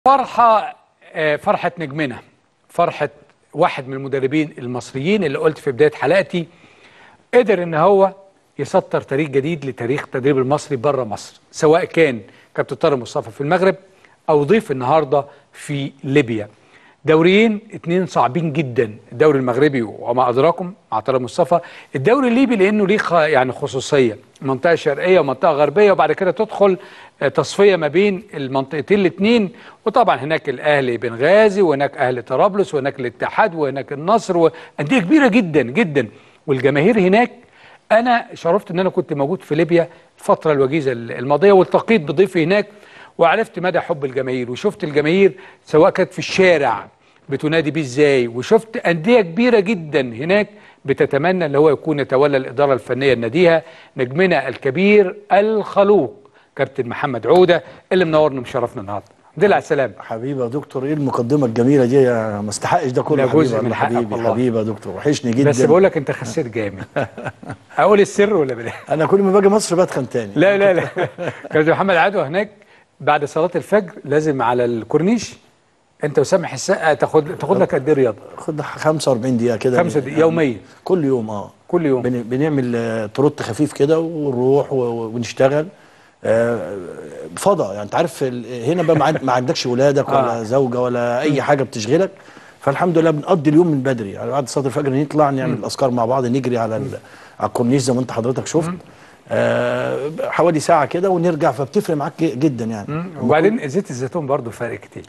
فرحة آه، فرحة نجمنا فرحة واحد من المدربين المصريين اللي قلت في بداية حلقتي قدر ان هو يسطر تاريخ جديد لتاريخ التدريب المصري بره مصر سواء كان كابتن طارق مصطفى في المغرب او ضيف النهارده في ليبيا دوريين اتنين صعبين جدا الدوري المغربي وما ادراكم مع طارق مصطفى الدوري الليبي لانه ليه خ- يعني خصوصيه منطقه شرقيه ومنطقه غربيه وبعد كده تدخل آه، تصفيه ما بين المنطقتين الاثنين وطبعا هناك الاهلي بنغازي وهناك اهلي طرابلس وهناك الاتحاد وهناك النصر وانديه كبيره جدا جدا والجماهير هناك انا شرفت ان انا كنت موجود في ليبيا الفتره الوجيزه الماضيه والتقيت بضيفي هناك وعرفت مدى حب الجماهير وشفت الجماهير سواء كانت في الشارع بتنادي بيه ازاي وشفت انديه كبيره جدا هناك بتتمنى ان هو يكون يتولى الاداره الفنيه لناديها نجمنا الكبير الخلوق كابتن محمد عوده اللي منورنا ومشرفنا النهارده الحمد لله على السلامه حبيبي يا دكتور ايه المقدمه الجميله دي يا ما استحقش ده كله لا، جزء حبيبي من والله حقك حبيبي والله. حبيبي يا دكتور وحشني جدا بس بقول لك انت خسيت جامد اقول السر ولا بلاش انا كل ما باجي مصر بتخن تاني لا لا لا كابتن محمد عدوى هناك بعد صلاه الفجر لازم على الكورنيش انت وسامح السقا تاخد تاخد لك قد ايه رياضه؟ خد 45 دقيقه كده خمسة دقايق يوميا كل يوم اه كل يوم بن- بنعمل آه، تروت خفيف كده ونروح و- و- ونشتغل آه، فضا يعني انت عارف ال- هنا بقى ما عند- ما عندكش ولادك ولا آه. زوجه ولا اي حاجه بتشغلك فالحمد لله بنقضي اليوم من بدري يعني بعد صلاه الفجر نطلع نعمل الاذكار مع بعض نجري على ال- على الكورنيش زي ما انت حضرتك شفت آه حوالي ساعه كده ونرجع فبتفرق معاك ج- جدا يعني وبعدين زيت الزيتون برضه فارق كتير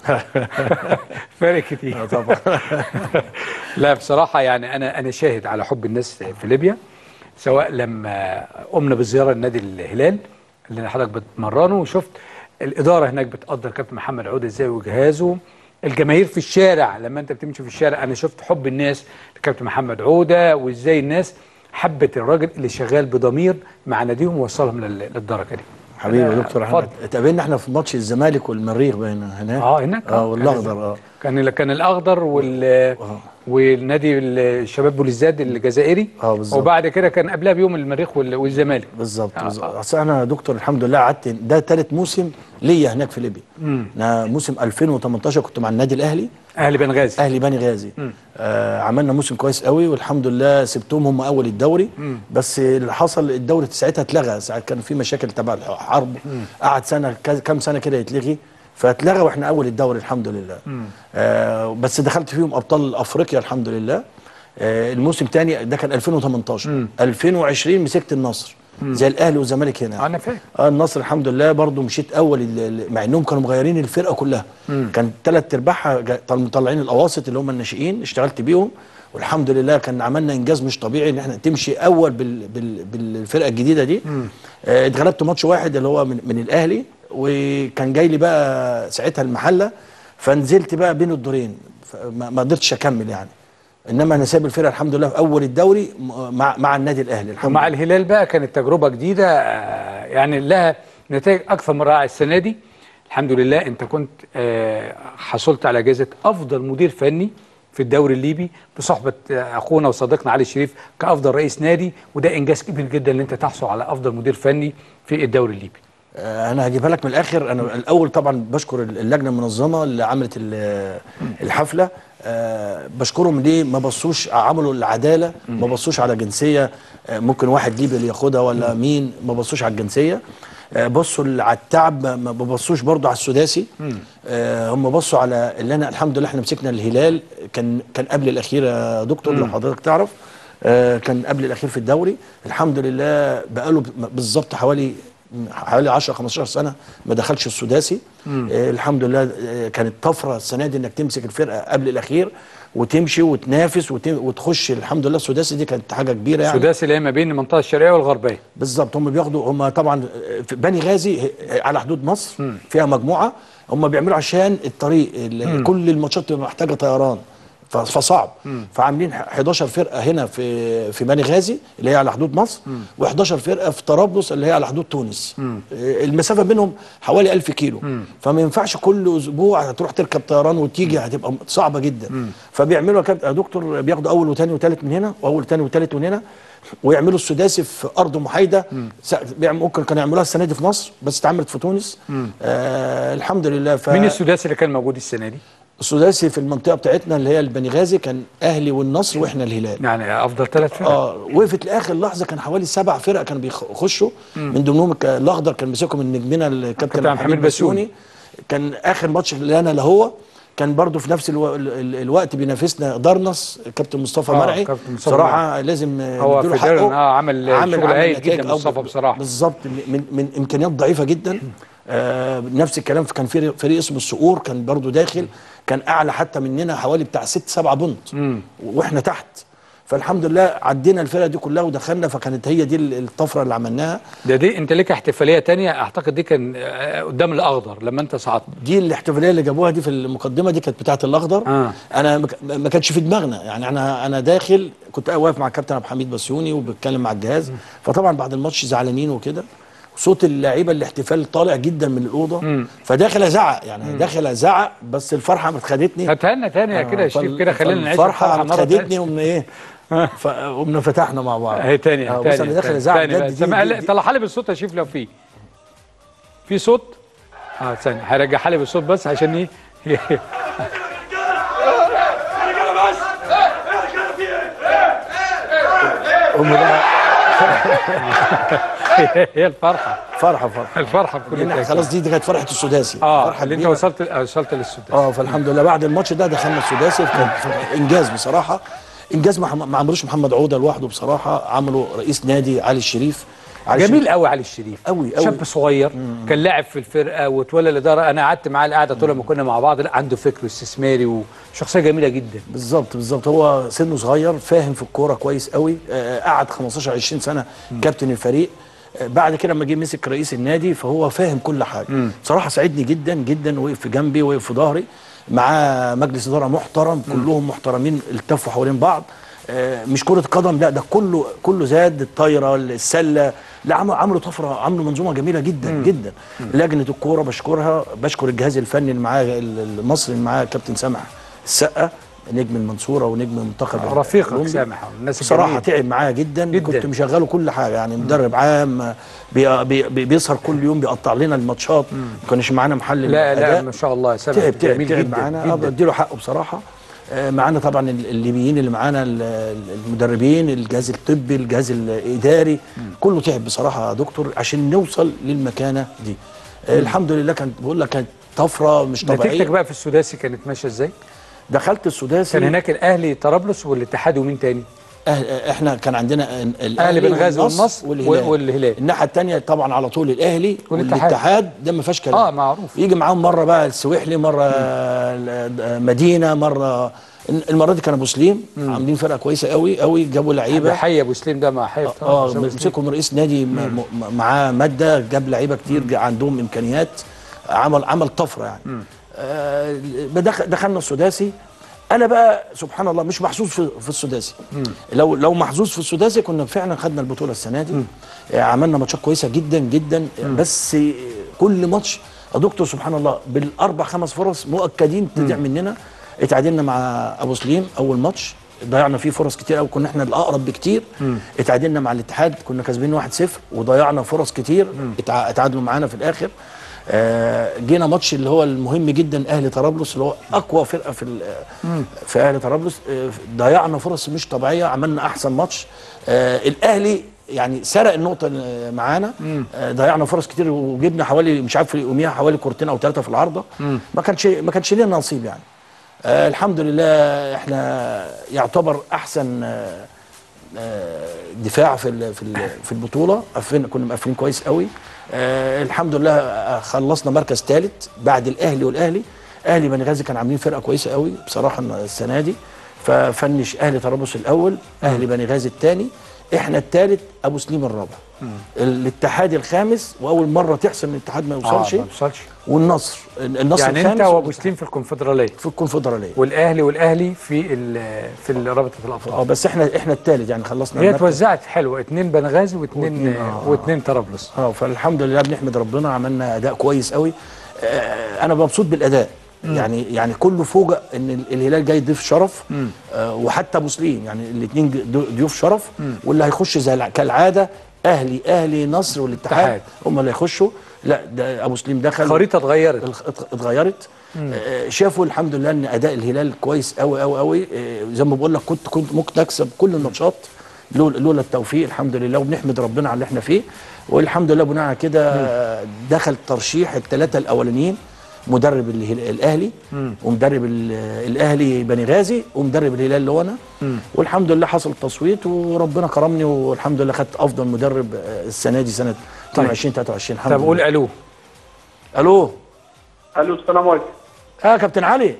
فارق كتير طبعا لا بصراحه يعني انا انا شاهد على حب الناس في ليبيا سواء لما قمنا بزياره لنادي الهلال اللي حضرتك بتمرنه وشفت الاداره هناك بتقدر كابتن محمد عوده ازاي وجهازه الجماهير في الشارع لما انت بتمشي في الشارع انا شفت حب الناس لكابتن محمد عوده وازاي الناس حبت الراجل اللي شغال بضمير مع ناديهم ووصلهم لل- للدرجه دي حبيبي يا أنا دكتور احنا اتفضل. اتقابلنا احنا في ماتش الزمالك والمريخ باين هناك اه هناك اه والاخضر اه كان كان الاخضر وال والنادي الشباب بوليزداد الجزائري آه، بالظبط. وبعد كده كان قبلها بيوم المريخ وال- والزمالك بالظبط آه، بالظبط اصل انا يا دكتور الحمد لله قعدت ده ثالث موسم ليا هناك في ليبيا انا موسم 2018 كنت مع النادي الاهلي اهلي بنغازي اهلي بني غازي آه عملنا موسم كويس قوي والحمد لله سبتهم هم اول الدوري بس اللي حصل الدوري ساعتها اتلغى ساعتها كان في مشاكل تبع الحرب قعد سنه كذا- كام سنه كده يتلغي فاتلغى واحنا اول الدوري الحمد لله آه بس دخلت فيهم ابطال افريقيا الحمد لله آه الموسم تاني ده كان 2018 2020 مسكت النصر زي الاهلي والزمالك هنا انا فاكر اه النصر الحمد لله برضو مشيت اول ال- ال- مع انهم كانوا مغيرين الفرقه كلها كان ثلاث ارباعها جا- طل- مطلعين الاواسط اللي هم الناشئين اشتغلت بيهم والحمد لله كان عملنا انجاز مش طبيعي ان احنا تمشي اول بال بال بالفرقه الجديده دي آه اتغلبت ماتش واحد اللي هو من, من الاهلي وكان جاي لي بقى ساعتها المحله فنزلت بقى بين الدورين فما ما قدرتش اكمل يعني انما انا سايب الفرقه الحمد لله في اول الدوري م- مع مع النادي الاهلي الحمد ومع لله الهلال بقى كانت تجربه جديده آه، يعني لها نتائج اكثر من رائعه السنه دي الحمد لله انت كنت آه، حصلت على جائزه افضل مدير فني في الدوري الليبي بصحبه آه، اخونا وصديقنا علي الشريف كافضل رئيس نادي وده انجاز كبير جدا ان انت تحصل على افضل مدير فني في الدوري الليبي آه، انا هجيبها لك من الاخر انا الاول طبعا بشكر اللجنه المنظمه اللي عملت ال- الحفله آه، بشكرهم ليه ما بصوش عملوا العداله ما بصوش على جنسيه آه، ممكن واحد ليبي اللي ياخدها ولا مين ما بصوش على الجنسيه آه، بصوا ال- على التعب ما- ما بصوش برضو على السداسي آه، هم بصوا على اللي انا الحمد لله احنا مسكنا الهلال كان كان قبل الاخير يا دكتور لو حضرتك تعرف آه، كان قبل الاخير في الدوري الحمد لله بقاله ب- بالظبط حوالي حوالي 10 15 سنه ما دخلش السداسي آه الحمد لله آه كانت طفره السنه دي انك تمسك الفرقه قبل الاخير وتمشي وتنافس وت- وتخش الحمد لله السداسي دي كانت حاجه كبيره يعني السداسي اللي هي ما بين المنطقه الشرقيه والغربيه بالظبط هم بياخدوا هم طبعا في بني غازي ه- على حدود مصر فيها مجموعه هم بيعملوا عشان الطريق ال- كل الماتشات بتبقى محتاجه طيران ف- فصعب فعاملين 11 فرقه هنا في في بني غازي اللي هي على حدود مصر و11 فرقه في طرابلس اللي هي على حدود تونس آه، المسافه بينهم حوالي 1000 كيلو فما ينفعش كل اسبوع هتروح تركب طيران وتيجي هتبقى صعبه جدا فبيعملوا يا كابتن- يا دكتور بياخدوا اول وثاني وثالث من هنا واول وثاني وثالث من هنا ويعملوا السداسي في ارض محايده س- بيعم- ممكن كانوا يعملوها السنه دي في مصر بس اتعملت في تونس آه الحمد لله ف مين السداسي اللي كان موجود السنه دي؟ السداسي في المنطقه بتاعتنا اللي هي البني غازي كان اهلي والنصر واحنا الهلال يعني افضل ثلاث فرق اه وقفت لاخر لحظه كان حوالي سبع فرق كانوا بيخشوا من ضمنهم الك- الاخضر كان مسكهم من نجمنا الكابتن كابتن محمد حميد بسيوني كان اخر ماتش لنا لهو كان برضه في نفس الو... ال- ال- الوقت بينافسنا درنس كابتن مصطفى آه، مرعي كابتن مصطفى صراحه لازم هو نديله في ديرن، حقه. آه، عمل شغل هايل نتائج جدا أو- مصطفى بصراحة. بالظبط من من امكانيات ضعيفه جدا آه نفس الكلام كان في فريق اسمه الصقور كان برضو داخل كان اعلى حتى مننا حوالي بتاع ست سبعة بونت واحنا تحت فالحمد لله عدينا الفرقه دي كلها ودخلنا فكانت هي دي الطفره اللي عملناها ده دي انت ليك احتفاليه تانية اعتقد دي كان آه، قدام الاخضر لما انت صعدت دي الاحتفاليه اللي جابوها دي في المقدمه دي كانت بتاعه الاخضر آه. انا ما ك- ما كانش في دماغنا يعني انا انا داخل كنت واقف مع الكابتن عبد الحميد بسيوني وبتكلم مع الجهاز فطبعا بعد الماتش زعلانين وكده صوت اللعيبه الاحتفال طالع جدا من الاوضه فداخل ازعق يعني داخل ازعق بس الفرحه ما خدتني هاتها لنا تاني يا كده يا شريف فال- كده خلينا نعيش الفرحه الفرحه مره خدتني تانية. ومن ايه ف- قمنا فتحنا مع بعض اهي تاني آه، تاني بص انا داخل تاني- ازعق تاني بجد بقى. دي- سمع- دي- دي- طلعها لي بالصوت يا شريف لو في في صوت اه ثانيه هرجعها لي بالصوت بس عشان ايه قوم ده هي الفرحه فرحه فرحه الفرحه بكل لأن تأكيد. خلاص دي, دي كانت فرحه السداسي اه فرحه اللي انت كبيرة. وصلت آه، وصلت للسداس اه فالحمد لله بعد الماتش ده دخلنا السداسي كان انجاز بصراحه انجاز ما ما عملوش محمد عوده لوحده بصراحه عمله رئيس نادي علي الشريف علي جميل قوي علي الشريف أوي- أوي. شاب صغير كان لاعب في الفرقه وتولى الاداره انا قعدت معاه القعده طول ما كنا مع بعض لا عنده فكر استثماري وشخصيه جميله جدا بالظبط بالظبط هو سنه صغير فاهم في الكوره كويس قوي آه، قعد 15 20 سنه كابتن الفريق آه، بعد كده لما جه مسك رئيس النادي فهو فاهم كل حاجه بصراحه ساعدني جدا جدا وقف في جنبي وقف في ظهري معاه مجلس اداره محترم كلهم محترمين التفوا حوالين بعض آه، مش كره قدم لا ده كله كله زاد الطايره السله لا عملوا عملوا طفره عملوا منظومه جميله جدا جدا لجنه الكوره بشكرها بشكر الجهاز الفني اللي معاه المصري اللي معاه كابتن سامح السقا نجم المنصوره ونجم المنتخب رفيقك الكولومبي. سامح الناس بصراحه الجميلة. تعب معايا جدا, جداً. كنت مشغله كل حاجه يعني مدرب عام بي بي بي بيسهر كل يوم بيقطع لنا الماتشات ما كانش معانا محل لا لا الأداء. ما شاء الله سامح تعب تعب جميل تعب جدا معانا اه جدا. بديله حقه بصراحه آه، معانا طبعا ال- الليبيين اللي معانا ال- ال- المدربين الجهاز الطبي الجهاز الاداري كله تعب بصراحه يا دكتور عشان نوصل للمكانه دي آه، الحمد لله كانت بقول لك كانت طفره مش نتيجتك طبيعيه بقى في السداسي كانت ماشيه ازاي؟ دخلت السداسي كان هناك الاهلي طرابلس والاتحاد ومين تاني؟ أهل احنا كان عندنا ال- اهلي بنغازي والنصر والهلال. والهلال. الناحيه الثانيه طبعا على طول الاهلي والاتحاد. والاتحاد ده ما فيهاش كلام اه معروف يجي معاهم مره بقى السويحلي مره ال- مدينه مره المره دي كان ابو سليم عاملين فرقه كويسه قوي قوي جابوا ده لعيبه حي ابو سليم ده مع حي اه مسكهم رئيس نادي م- م- معاه ماده جاب لعيبه كتير جا- عندهم امكانيات عمل عمل طفره يعني آه بدخ- دخلنا السداسي انا بقى سبحان الله مش محظوظ في, في السداسي لو لو محظوظ في السداسي كنا فعلا خدنا البطوله السنه دي آه عملنا ماتشات كويسه جدا جدا بس كل ماتش يا دكتور سبحان الله بالاربع خمس فرص مؤكدين تضيع مننا اتعادلنا مع ابو سليم اول ماتش ضيعنا فيه فرص كتير قوي كنا احنا الاقرب بكتير اتعادلنا مع الاتحاد كنا كاسبين 1-0 وضيعنا فرص كتير اتع- اتعادلوا معانا في الاخر آه، جينا ماتش اللي هو المهم جدا اهلي طرابلس اللي هو اقوى فرقه في ال- في اهلي طرابلس آه، ضيعنا فرص مش طبيعيه عملنا احسن ماتش آه، الاهلي يعني سرق النقطه اللي معانا آه، ضيعنا فرص كتير وجبنا حوالي مش عارف يوميها حوالي كورتين او ثلاثه في العارضه ما كانش ما كانش لنا نصيب يعني آه الحمد لله احنا يعتبر احسن آه آه، دفاع في ال- في ال- في البطوله قفلنا كنا مقفلين كويس قوي آه الحمد لله آه، خلصنا مركز ثالث بعد الاهلي والاهلي اهلي بني غازي كان عاملين فرقه كويسه قوي بصراحه السنه دي ففنش اهلي طرابلس الاول اهلي بني غازي الثاني احنا الثالث ابو سليم الرابع الاتحاد الخامس واول مره تحصل ان الاتحاد ما يوصلش آه ما توصلش والنصر النصر يعني الخامس انت وابو سليم في الكونفدراليه في الكونفدراليه والاهلي والاهلي في ال- في رابطه الابطال اه بس احنا احنا الثالث يعني خلصنا هي المركز. اتوزعت حلو اتنين بنغازي واثنين واتنين- آه. واثنين طرابلس اه فالحمد لله بنحمد ربنا عملنا اداء كويس قوي آه انا مبسوط بالاداء يعني يعني كله فوجئ ان ال- الهلال جاي ضيف شرف آه وحتى مسلمين يعني الاثنين ضيوف شرف واللي هيخش زي الع- كالعاده اهلي اهلي نصر والاتحاد اتحاد. هم اللي هيخشوا لا ده ابو سليم دخل الخريطه اتغيرت الخ- ات- اتغيرت آه، شافوا الحمد لله ان اداء الهلال كويس قوي قوي قوي آه، زي ما بقول لك كنت كنت ممكن اكسب كل الماتشات لولا لولا التوفيق الحمد لله وبنحمد ربنا على اللي احنا فيه والحمد لله بناء على كده آه، دخل ترشيح الثلاثه الاولانيين مدرب الهلال الاهلي ومدرب ال- الاهلي بني غازي ومدرب الهلال اللي هو انا والحمد لله حصل تصويت وربنا كرمني والحمد لله خدت افضل مدرب آه، السنه دي سنه 22 23 الحمد طب قول لله الو الو الو السلام عليكم اه كابتن علي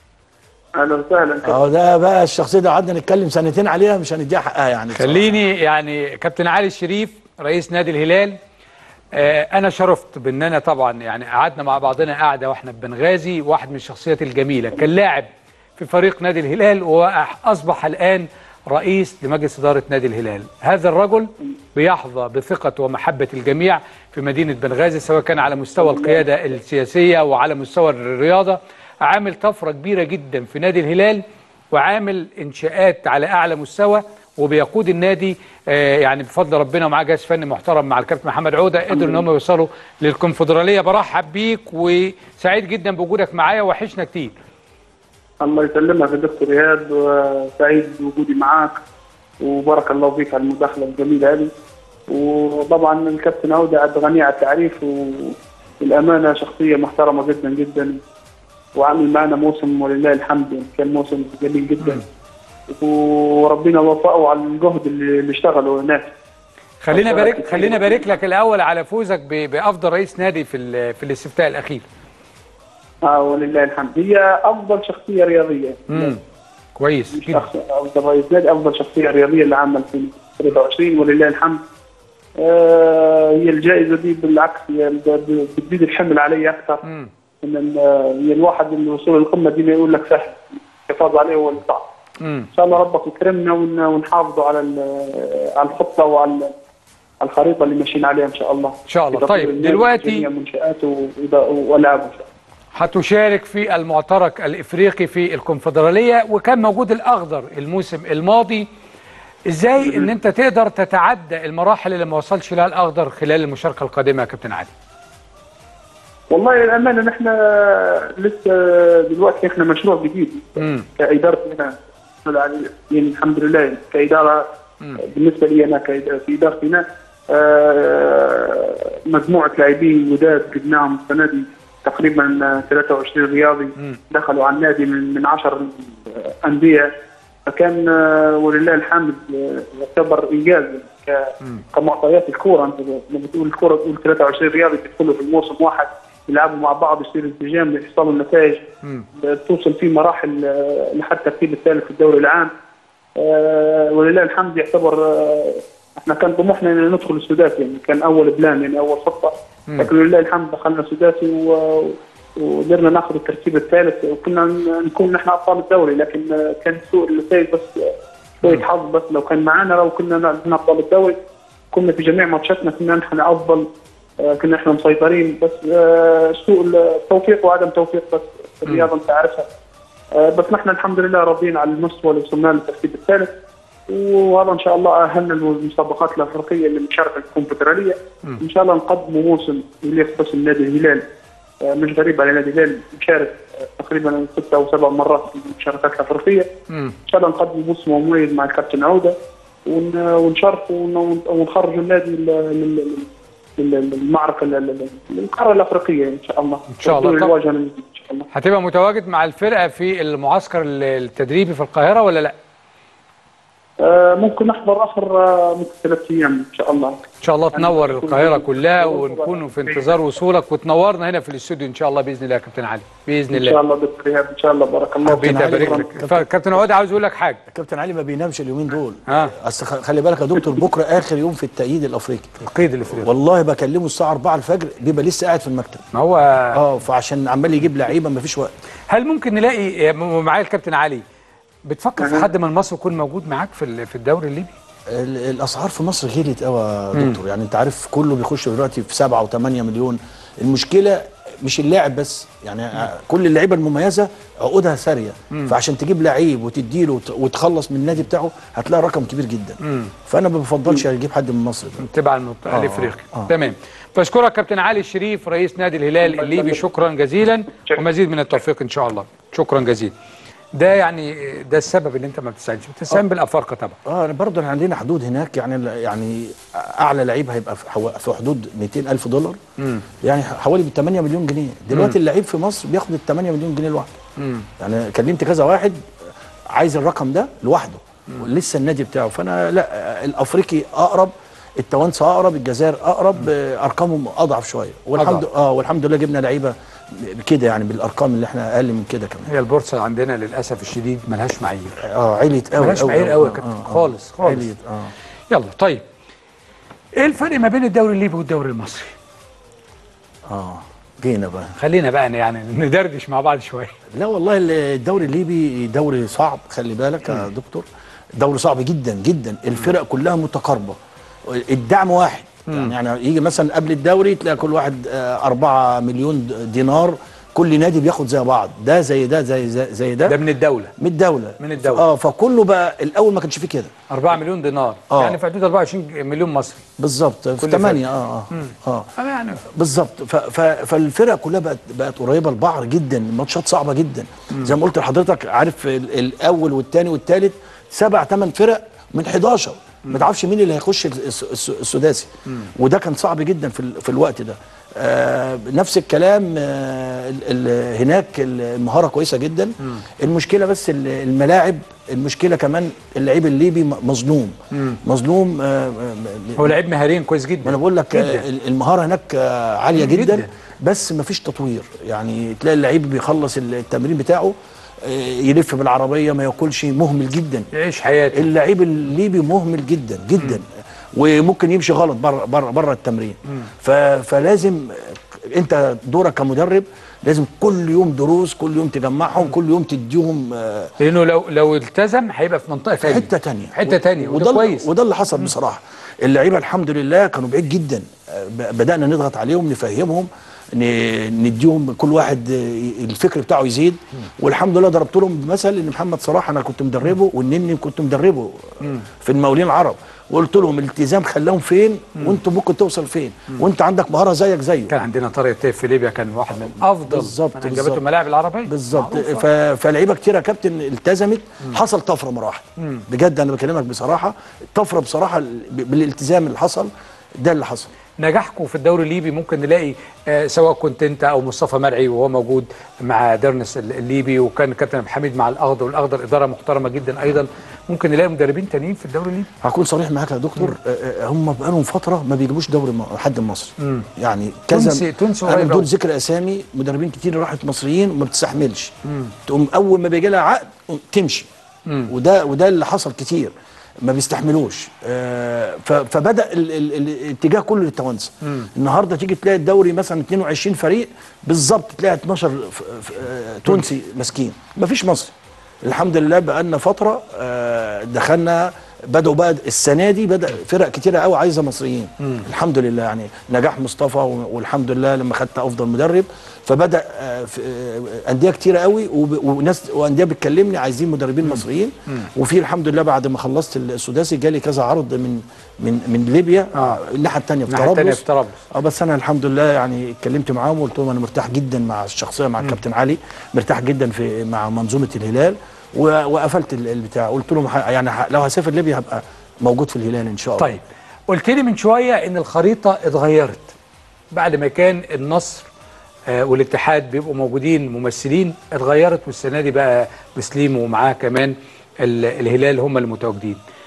اهلا وسهلا اه ده بقى الشخصيه دي قعدنا نتكلم سنتين عليها مش هنديها حقها يعني خليني يعني كابتن علي الشريف رئيس نادي الهلال آه انا شرفت بان انا طبعا يعني قعدنا مع بعضنا قاعده واحنا في بنغازي واحد من الشخصيات الجميله كان لاعب في فريق نادي الهلال واصبح الان رئيس لمجلس اداره نادي الهلال هذا الرجل بيحظى بثقه ومحبه الجميع في مدينه بنغازي سواء كان على مستوى القياده السياسيه وعلى مستوى الرياضه عامل طفره كبيره جدا في نادي الهلال وعامل انشاءات على اعلى مستوى وبيقود النادي آه، يعني بفضل ربنا ومعاه جهاز فني محترم مع الكابتن محمد عوده قدروا ان هم يوصلوا للكونفدراليه برحب بيك وسعيد جدا بوجودك معايا وحشنا كتير الله يسلمك يا دكتور ايهاب وسعيد بوجودي معاك وبارك الله فيك على المداخله الجميله هذه وطبعا الكابتن عوده عبد الغني على التعريف والامانه شخصيه محترمه جدا جدا وعامل معنا موسم ولله الحمد يعني كان موسم جميل جدا وربنا وفقه على الجهد اللي اللي اشتغله هناك خلينا أشكرك بارك كتير. خلينا بارك لك الاول على فوزك ب- بافضل رئيس نادي في ال- في الاستفتاء الاخير اه ولله الحمد هي افضل شخصيه رياضيه امم كويس جدا شخص افضل رئيس نادي افضل شخصيه رياضيه لعام 2023 ولله الحمد آه هي الجائزه دي بالعكس هي ب- ب- بتزيد الحمل علي اكثر مم. ان ال- هي الواحد اللي وصول القمه دي ما يقول لك سهل الحفاظ عليه هو اللي صعب مم. ان شاء الله ربك يكرمنا ون- ونحافظوا على ال- على الخطه وعلى ال- على الخريطه اللي ماشيين عليها ان شاء الله ان شاء الله في تطوير طيب النادي دلوقتي وجميع منشاته وإذا- والعابه ان شاء الله هتشارك في المعترك الافريقي في الكونفدراليه وكان موجود الاخضر الموسم الماضي ازاي ان انت تقدر تتعدى المراحل اللي ما وصلش لها الاخضر خلال المشاركه القادمه يا كابتن علي والله للامانه نحن لسه دلوقتي احنا مشروع جديد امم كاداره هنا يعني الحمد لله كاداره بالنسبه لي انا كإد- في ادارتي هنا آه، مجموعه لاعبين جداد جبناهم السنه دي تقريبا آه، 23 رياضي دخلوا على النادي من من 10 انديه فكان آه، ولله الحمد آه، يعتبر انجاز ك- كمعطيات الكوره انت لما تقول الكوره تقول 23 رياضي تدخلوا في الموسم واحد يلعبوا مع بعض يصير انسجام يحصلوا النتائج توصل في مراحل آه، لحد الترتيب الثالث في الدوري العام آه، ولله الحمد يعتبر آه، احنا كان طموحنا ان ندخل السداسي يعني كان اول بلان يعني اول خطه لكن ولله الحمد دخلنا سداسي و- وقدرنا ناخذ الترتيب الثالث وكنا ن- نكون نحن ابطال الدوري لكن آه، كان سوء النتائج بس آه، شويه حظ بس لو كان معانا لو كنا نحن ابطال الدوري كنا في جميع ماتشاتنا كنا نحن افضل آه، كنا احنا مسيطرين بس آه، سوء التوفيق وعدم توفيق بس في الرياضه انت عارفها آه، بس نحن الحمد لله راضيين على المستوى اللي وصلنا له الترتيب الثالث وهذا ان شاء الله اهلنا المسابقات الافريقيه اللي مشاركه الكونفدراليه ان شاء الله نقدم موسم يليق بس النادي الهلال آه، مش غريب على نادي الهلال مشارك آه، تقريبا ست او سبع مرات في المشاركات الافريقيه مم. ان شاء الله نقدم موسم مميز مع الكابتن عوده ون- ونشارك ون- ونخرج النادي لل- لل- لل- للمعركه لل- لل- للقاره الافريقيه ان شاء الله إن شاء الله. والدور طب- الواجهة ان شاء الله هتبقى متواجد مع الفرقه في المعسكر ال- التدريبي في القاهره ولا لا آه، ممكن نحضر اخر آه، ممكن ثلاث ايام ان شاء الله ان شاء الله تنور القاهره كلها ونكون في انتظار وصولك وتنورنا هنا في الاستوديو ان شاء الله باذن الله يا كابتن علي باذن ان شاء الله الله دكتور ايهاب ان شاء الله بارك الله حبيت كابتن علي ابارك كابتن- لك كابتن عواد عاوز اقول لك حاجه كابتن علي ما بينامش اليومين دول اه. اصل خ- خلي بالك يا دكتور بكره اخر يوم في التأييد الافريقي القيد الافريقي والله بكلمه الساعه 4 الفجر بيبقى لسه قاعد في المكتب ما هو اه فعشان عمال يجيب لعيبه ما فيش وقت هل ممكن نلاقي معايا الكابتن علي بتفكر في حد من مصر يكون موجود معاك في ال- في الدوري الليبي ال- الاسعار في مصر غليت قوي يا دكتور يعني انت عارف كله بيخش دلوقتي في 7 و8 مليون المشكله مش اللاعب بس يعني ع- كل اللعيبه المميزه عقودها ساريه فعشان تجيب لعيب وتديله وت- وتخلص من النادي بتاعه هتلاقي رقم كبير جدا فانا ما بفضلش اجيب حد من مصر ده. تبع المنطقه آه، الافريقي آه. تمام بشكرك كابتن علي الشريف رئيس نادي الهلال الليبي شكرا جزيلا ومزيد من التوفيق ان شاء الله شكرا جزيلا ده يعني ده السبب ان انت ما بتستعينش بتستعين بالافارقه طبعا اه أنا برضه عندنا حدود هناك يعني يعني اعلى لعيب هيبقى في حو- في حدود 200 الف دولار يعني حوالي ب 8 مليون جنيه دلوقتي اللعيب في مصر بياخد ال 8 مليون جنيه لوحده يعني كلمت كذا واحد عايز الرقم ده لوحده ولسه النادي بتاعه فانا لا الافريقي اقرب التوانسه اقرب الجزائر اقرب آه، ارقامهم اضعف شويه والحمد أضعف. اه والحمد لله جبنا لعيبه كده يعني بالارقام اللي احنا اقل من كده كمان هي البورصه عندنا للاسف الشديد ملهاش معايير اه عليت قوي ملهاش معايير قوي يا كابتن خالص خالص عليت اه يلا طيب ايه الفرق ما بين الدوري الليبي والدوري المصري اه جينا بقى خلينا بقى يعني ندردش مع بعض شويه لا والله الدوري الليبي دوري صعب خلي بالك يا دكتور دوري صعب جدا جدا الفرق كلها متقاربه الدعم واحد يعني, يعني يجي مثلا قبل الدوري تلاقي كل واحد آه، أربعة مليون دينار كل نادي بياخد زي بعض ده زي ده زي زي, زي ده, ده من الدوله من الدوله من الدولة. اه فكله بقى الاول ما كانش فيه كده 4 مليون دينار آه. يعني في حدود 24 مليون مصري بالظبط في كل 8 اه اه اه آه يعني بالظبط ف- ف- فالفرق كلها بقت بقت قريبه لبعض جدا الماتشات صعبه جدا زي ما قلت لحضرتك عارف ال- الاول والثاني والثالث سبع ثمان فرق من 11 ما تعرفش مين اللي هيخش الس- الس- السداسي وده كان صعب جدا في ال- في الوقت ده آه نفس الكلام آه ال- ال- هناك المهاره كويسه جدا المشكله بس ال- الملاعب المشكله كمان اللعيب الليبي م- مظلوم مظلوم آه آه، هو لعيب مهارين كويس ما جدا انا بقول لك جداً. آه، المهاره هناك آه، عاليه جداً. جدا, بس مفيش تطوير يعني تلاقي اللعيب بيخلص التمرين بتاعه آه، يلف بالعربيه ما ياكلش مهمل جدا يعيش حياته اللعيب الليبي مهمل جدا جدا وممكن يمشي غلط بره بره بره التمرين ف- فلازم آه، انت دورك كمدرب لازم كل يوم دروس كل يوم تجمعهم كل يوم تديهم آه، لانه لو لو التزم هيبقى في منطقه في ثانيه حته تانية حته ثانيه وده وده كويس وده اللي حصل بصراحه اللعيبه الحمد لله كانوا بعيد جدا آه، ب- بدانا نضغط عليهم نفهمهم ن- نديهم كل واحد آه، الفكر بتاعه يزيد والحمد لله ضربت لهم مثل ان محمد صلاح انا كنت مدربه والنني كنت مدربه في المقاولين العرب وقلت لهم الالتزام خلاهم فين وانتم ممكن توصل فين وانت عندك مهاره زيك زيه كان عندنا طارق التيف في ليبيا كان واحد من افضل بالظبط، من انجبته بالظبط. الملاعب العربيه بالظبط معروفة. ف- فلعيبه كتير يا كابتن التزمت حصل طفره مره واحده بجد انا بكلمك بصراحه الطفره بصراحه ب- بالالتزام اللي حصل ده اللي حصل نجاحكم في الدوري الليبي ممكن نلاقي آه سواء كنت انت او مصطفى مرعي وهو موجود مع ديرنس الليبي وكان كابتن عبد الحميد مع الاخضر والاخضر اداره محترمه جدا ايضا ممكن نلاقي مدربين تانيين في الدوري الليبي هكون صريح معاك يا دكتور آه، آه، هم بقالهم فتره ما بيجيبوش دوري م- حد مصري يعني كذا تونسي- تونسي انا قريب بدون أوي. ذكر اسامي مدربين كتير راحت مصريين وما بتستحملش تقوم اول ما بيجي لها عقد تمشي وده وده اللي حصل كتير ما بيستحملوش آه، ف- فبدا ال- ال- ال- الاتجاه كله للتوانسه النهارده تيجي تلاقي الدوري مثلا 22 فريق بالظبط تلاقي 12 ف- ف- آه، تونسي ماسكين ما فيش مصري الحمد لله بقى لنا فتره آه، دخلنا بدأوا بقى السنه دي بدا فرق كتيره قوي عايزه مصريين الحمد لله يعني نجاح مصطفى و- والحمد لله لما خدت افضل مدرب فبدا آه، في- آه، انديه كتيره قوي وب- وناس وانديه بتكلمني عايزين مدربين مصريين وفي الحمد لله بعد ما خلصت السداسي جالي كذا عرض من من من ليبيا آه. الناحيه الثانيه في الناحية التانية طرابلس في طرابلس. اه بس انا الحمد لله يعني اتكلمت معاهم وقلت لهم انا مرتاح جدا مع الشخصيه مع الكابتن علي مرتاح جدا في مع منظومه الهلال و- وقفلت ال- البتاع قلت لهم ح- يعني ح- لو هسافر ليبيا هبقى موجود في الهلال ان شاء الله طيب قلت لي من شويه ان الخريطه اتغيرت بعد ما كان النصر آه والاتحاد بيبقوا موجودين ممثلين اتغيرت والسنه دي بقى بسليم ومعاه كمان ال- الهلال هم المتواجدين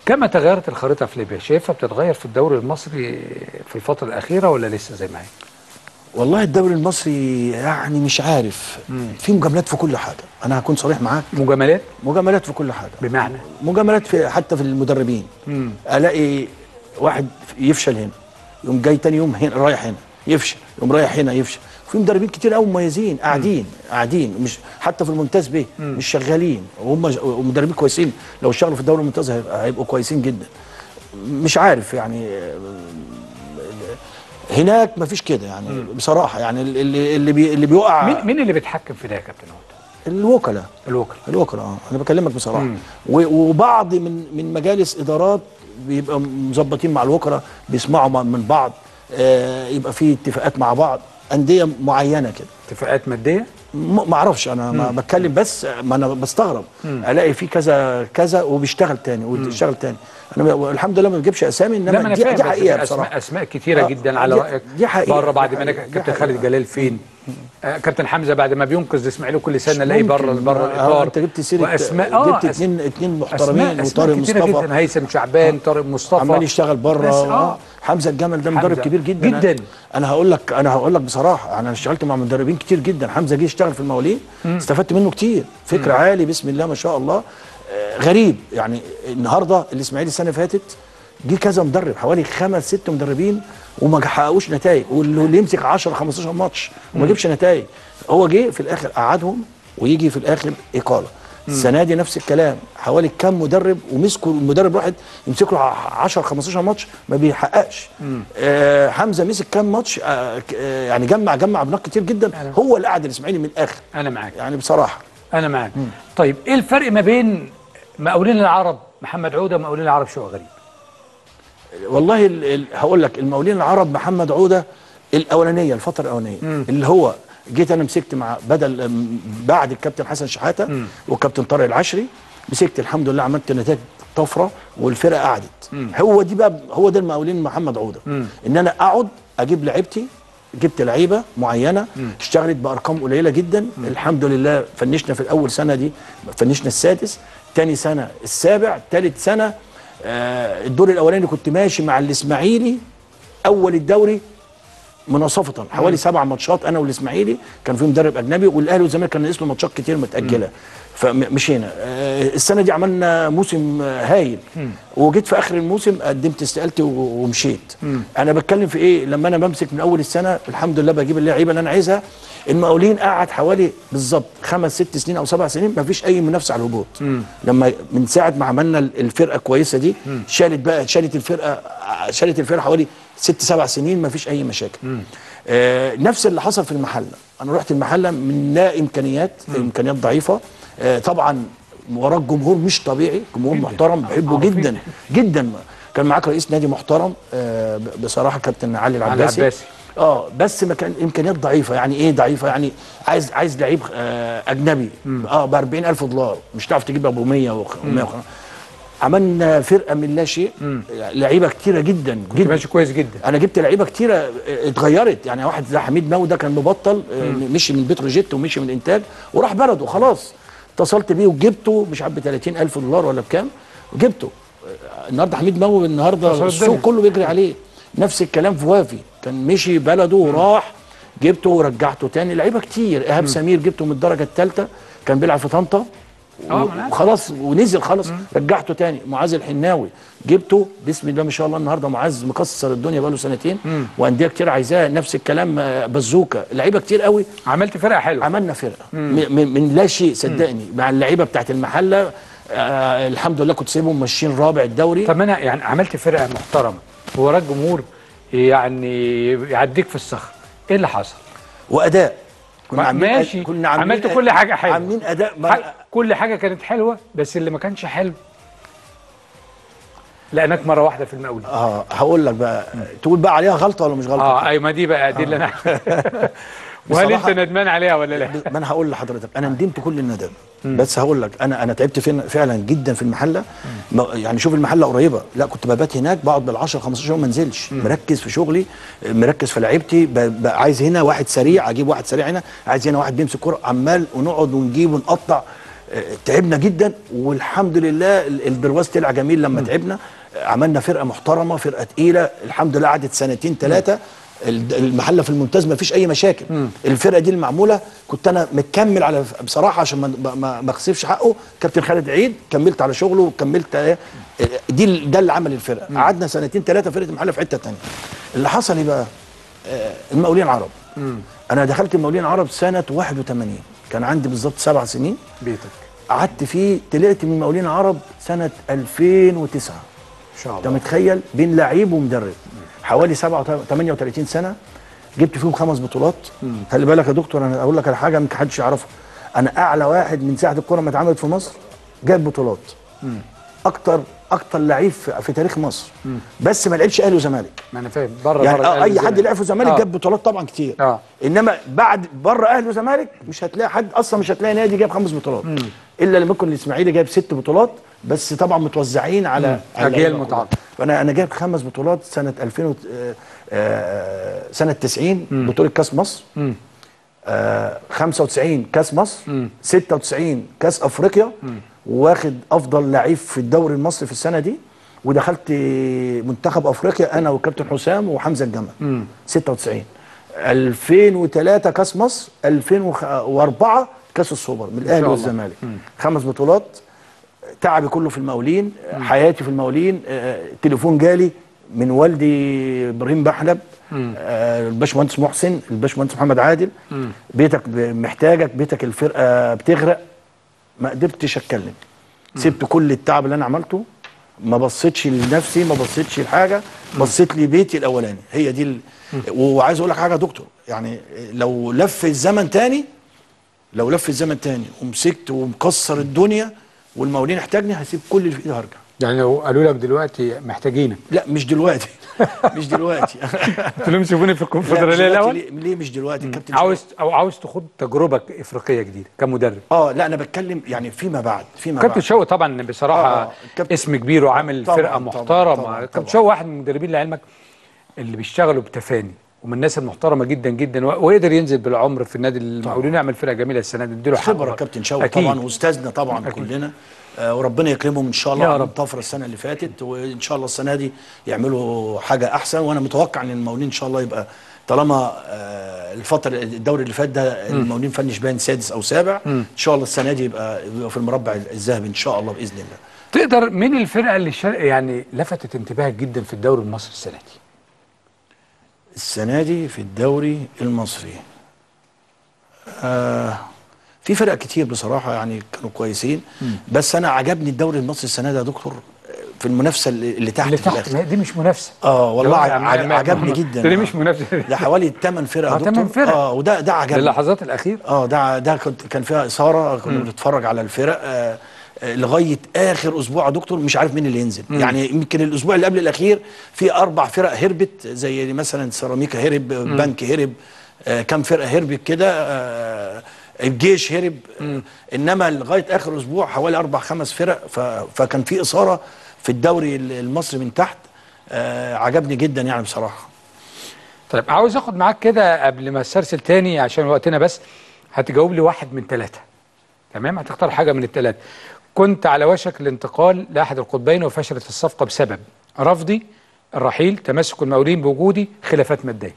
كما تغيرت الخريطه في ليبيا شايفها بتتغير في الدوري المصري في الفتره الاخيره ولا لسه زي ما هي والله الدوري المصري يعني مش عارف في مجاملات في كل حاجه انا هكون صريح معاك مجاملات مجاملات في كل حاجه بمعنى مجاملات في حتى في المدربين مم. الاقي واحد يفشل هنا يقوم جاي تاني يوم هنا رايح هنا يفشل يقوم رايح هنا يفشل في مدربين كتير قوي مميزين قاعدين قاعدين مش حتى في الممتاز به مش شغالين وهم ج- ومدربين كويسين لو اشتغلوا في الدوري الممتاز هيبقى- هيبقوا كويسين جدا مش عارف يعني هناك مفيش كده يعني بصراحه يعني اللي اللي بي اللي بيقع مين مين اللي بيتحكم في ده يا كابتن هود الوكلاء الوكلاء الوكلاء اه انا بكلمك بصراحه مم. و- وبعض من من مجالس ادارات بيبقى مظبطين مع الوكلاء بيسمعوا مع- من بعض آه يبقى في اتفاقات مع بعض انديه معينه كده اتفاقات ماديه م- ما اعرفش انا ما بتكلم بس ما انا بستغرب الاقي في كذا كذا وبيشتغل تاني وبيشتغل تاني انا ب- الحمد لله ما بجيبش اسامي لا ما انما انا دي, فاهم دي بس حقيقه في بصراحه اسماء اسماء كتيره آه، جدا على دي- رايك دي حقيقة، بره بعد دي ما انا حقيقة، دي كابتن حقيقة. خالد جلال فين آه كابتن حمزه بعد ما بينقذ الاسماعيلي كل سنه الاقي بره ممكن. بره آه، الاطار انت جبت سيره واسماء جبت أس- اتنين اتنين اسماء محترمين اسماء وطارق كتيره مصطفى جدا هيثم شعبان طارق مصطفى عمال يشتغل بره ناس- آه. اه حمزه الجمل ده مدرب حمزة. كبير جدا جداً. انا هقول لك انا هقول لك بصراحه انا اشتغلت مع مدربين كتير جدا حمزه جه يشتغل في المواليد استفدت منه كتير فكر عالي بسم الله ما شاء الله آه غريب يعني النهارده الاسماعيلي السنه اللي فاتت جه كذا مدرب حوالي خمس ست مدربين وما حققوش نتائج واللي يمسك 10 15 ماتش وما جابش نتائج هو جه في الاخر قعدهم ويجي في الاخر اقاله السنه دي نفس الكلام حوالي كام مدرب ومسكوا المدرب واحد يمسك له 10 15 ماتش ما بيحققش آه حمزه مسك كام ماتش آه ك- آه يعني جمع جمع ابناء كتير جدا هو اللي قعد الاسماعيلي من الاخر انا معاك يعني بصراحه انا معاك طيب ايه الفرق ما بين مقاولين العرب محمد عوده ومقاولين العرب شو غريب والله ال ال هقول لك المقاولين العرب محمد عوده الاولانيه الفتره الاولانيه اللي هو جيت انا مسكت مع بدل أم، بعد الكابتن حسن شحاته والكابتن طارق العشري مسكت الحمد لله عملت نتائج طفره والفرقه قعدت هو دي بقى هو ده المقاولين محمد عوده ان انا اقعد اجيب لعيبتي جبت لعيبه معينه اشتغلت بارقام قليله جدا الحمد لله فنشنا في الاول سنه دي فنشنا السادس تاني سنه السابع تالت سنه آه الدور الاولاني كنت ماشي مع الاسماعيلي اول الدوري مناصفه حوالي سبع ماتشات انا والاسماعيلي كان في مدرب اجنبي والاهلي والزمالك كان ناقص له ماتشات كتير متاجله فمشينا آه السنه دي عملنا موسم آه، هايل وجيت في اخر الموسم قدمت استقالتي و- ومشيت انا بتكلم في ايه لما انا بمسك من اول السنه الحمد لله بجيب اللعيبه اللي انا عايزها المقاولين قعد حوالي بالظبط خمس ست سنين او سبع سنين ما فيش اي منافسه على الهبوط لما من ساعه ما عملنا الفرقه كويسه دي شالت بقى شالت الفرقه شالت الفرقه حوالي ست سبع سنين ما فيش اي مشاكل آه نفس اللي حصل في المحله انا رحت المحله من لا امكانيات امكانيات ضعيفه آه طبعا وراك جمهور مش طبيعي جمهور محترم بحبه معروفين. جدا جدا كان معاك رئيس نادي محترم آه ب- بصراحه كابتن علي العباسي العباسي. اه بس ما كان امكانيات ضعيفه يعني ايه ضعيفه يعني عايز عايز لعيب آه اجنبي اه ب 40000 دولار مش هتعرف تجيب ابو 100 و 100 عملنا فرقه من لا شيء لعيبه كتيره جدا كنت جدا ماشي كويس جدا انا جبت لعيبه كتيره اه، اتغيرت يعني واحد زي حميد ماو ده كان مبطل اه، مشي من بتروجيت ومشي من الانتاج وراح بلده خلاص اتصلت بيه وجبته مش عارف ب 30000 دولار ولا بكام وجبته اه، النهارده حميد ماو النهارده كسر السوق الدنيا. كله بيجري عليه نفس الكلام في وافي كان مشي بلده وراح جبته ورجعته تاني لعيبه كتير ايهاب سمير جبته من الدرجه الثالثه كان بيلعب في طنطا اه، ما أنا عارف. وخلاص ونزل خلاص رجعته تاني معاذ الحناوي جبته بسم الله ما شاء الله النهارده معاذ مكسر الدنيا بقاله سنتين وانديه كتير عايزاه نفس الكلام آه، بازوكا لعيبه كتير قوي عملت فرقه حلوه عملنا فرقه م- من, من لا شيء صدقني مع اللعيبه بتاعت المحله آه الحمد لله كنت سايبهم ماشيين رابع الدوري طب انا يعني عملت فرقه محترمه ووراك جمهور يعني يعديك في الصخر ايه اللي حصل؟ واداء ما- عاملين ماشي كنا عاملين عملت كل حاجه حلوه عاملين اداء ما- ح- كل حاجه كانت حلوه بس اللي ما كانش حلو لقيناك مره واحده في المقاولين اه هقول لك بقى تقول بقى عليها غلطه ولا مش غلطه اه ايوه ما دي بقى دي اللي انا وهل انت بصراحة- ندمان عليها ولا لا؟ ما انا هقول لحضرتك انا ندمت كل الندم بس هقول لك انا انا تعبت فين فعلا جدا في المحله ما- يعني شوف المحله قريبه لا كنت ببات هناك بقعد بال 10 15 يوم ما انزلش مركز في شغلي مركز في لعيبتي ب- ب- عايز هنا واحد سريع اجيب واحد سريع هنا عايز هنا واحد بيمسك كوره عمال ونقعد ونجيب ونقطع آه، تعبنا جدا والحمد لله ال- البرواز طلع جميل لما تعبنا آه، عملنا فرقه محترمه فرقه تقيله الحمد لله قعدت سنتين ثلاثه المحله في الممتاز ما فيش اي مشاكل الفرقه دي المعموله كنت انا مكمل على بصراحه عشان ما ما ما اخسفش حقه كابتن خالد عيد كملت على شغله وكملت آه، دي ال- ده اللي عمل الفرقه قعدنا سنتين ثلاثه فرقه المحله في حته ثانيه اللي حصل ايه بقى آه، المقاولين العرب انا دخلت المقاولين العرب سنه 81 كان عندي بالظبط سبع سنين بيتك قعدت فيه طلعت من المقاولين العرب سنه 2009 ان شاء انت الله متخيل بين لعيب ومدرب حوالي 7 38 سنه جبت فيهم خمس بطولات خلي بالك يا دكتور انا اقول لك على حاجه ما حدش يعرفها انا اعلى واحد من ساعه الكره ما اتعملت في مصر جاب بطولات اكتر اكتر لعيب في في تاريخ مصر بس ما لعبش اهلي وزمالك ما انا فاهم بره يعني بره آه اي الأهلي حد لعب في الزمالك آه. جاب بطولات طبعا كتير آه. انما بعد بره اهلي وزمالك مش هتلاقي حد اصلا مش هتلاقي نادي جاب خمس بطولات الا اللي ممكن الاسماعيلي جايب ست بطولات بس طبعا متوزعين على على أجيال اللعيبة متعاقبة. كلها. فانا انا جايب خمس بطولات سنه 2000 و- آه، آه، سنه 90 بطوله كاس مصر آه 95 كاس مصر 96 كاس افريقيا واخد افضل لعيب في الدوري المصري في السنه دي ودخلت منتخب افريقيا انا وكابتن حسام وحمزه الجمل 96 2003 كاس مصر 2004 كاس السوبر من الاهلي الله. والزمالك خمس بطولات تعبي كله في المقاولين حياتي في المقاولين آه، تليفون جالي من والدي ابراهيم بحلب آه، الباشمهندس محسن الباشمهندس محمد عادل بيتك ب- محتاجك بيتك الفرقه بتغرق ما قدرتش اتكلم سبت كل التعب اللي انا عملته ما بصيتش لنفسي ما بصيتش لحاجه بصيت لي بيتي الاولاني هي دي ال... وعايز اقول لك حاجه يا دكتور يعني لو لف الزمن تاني لو لف الزمن تاني ومسكت ومكسر الدنيا والمقاولين احتاجني هسيب كل اللي في ايدي هرجع يعني لو قالوا لك دلوقتي محتاجينك لا مش دلوقتي مش دلوقتي قلت لهم سيبوني في لا، مش الكونفدراليه دلوقتي. الاول ليه, ليه مش دلوقتي الكابتن عاوز او عاوز تخوض تجربه افريقيه جديده كمدرب اه لا انا بتكلم يعني فيما بعد فيما كابتن بعد شوقي طبعا بصراحه آه، آه. كابتن- اسم كبير وعامل طبعاً، فرقه طبعاً، محترمه طبعاً، كابتن طبعاً. شوقي واحد من المدربين لعلمك اللي بيشتغلوا بتفاني ومن الناس المحترمه جدا جدا و- وقدر ينزل بالعمر في النادي المقاولين يعمل فرقه جميله السنه دي اديله حقه خبره كابتن شوقي أكيد. طبعا واستاذنا طبعا أكيد. كلنا آه وربنا يكرمهم ان شاء الله يا على رب. الطفره السنه اللي فاتت وان شاء الله السنه دي يعملوا حاجه احسن وانا متوقع ان المقاولين ان شاء الله يبقى طالما آه الفتره الدوري اللي فات ده المقاولين فنش باين سادس او سابع ان شاء الله السنه دي يبقى يبقى في المربع الذهبي ان شاء الله باذن الله تقدر مين الفرقه اللي شر... يعني لفتت انتباهك جدا في الدوري المصري السنه دي السنه دي في الدوري المصري آه في فرق كتير بصراحه يعني كانوا كويسين بس انا عجبني الدوري المصري السنه دي يا دكتور في المنافسه اللي, اللي تحت اللي في تحت الآخر. ما هي دي مش منافسه اه والله ده ع- ما- ع- ما- عجبني ما- جدا ده آه. مش منافسه ده حوالي 8 فرق يا آه، دكتور تمن فرق. اه وده ده عجبني للحظات الاخيره اه ده ده كنت كان فيها اثاره كنا بنتفرج على الفرق آه آه، لغايه اخر اسبوع يا دكتور مش عارف مين اللي ينزل يعني يمكن الاسبوع اللي قبل الاخير في اربع فرق هربت زي مثلا سيراميكا هرب بنك هرب آه كام فرقه هربت كده آه الجيش هرب آه انما لغايه اخر اسبوع حوالي اربع خمس فرق ف فكان في اثاره في الدوري المصري من تحت آه عجبني جدا يعني بصراحه طيب عاوز اخد معاك كده قبل ما استرسل تاني عشان وقتنا بس هتجاوب لي واحد من ثلاثه تمام هتختار حاجه من الثلاثه كنت على وشك الانتقال لاحد القطبين وفشلت الصفقه بسبب رفضي الرحيل تمسك المقاولين بوجودي خلافات ماديه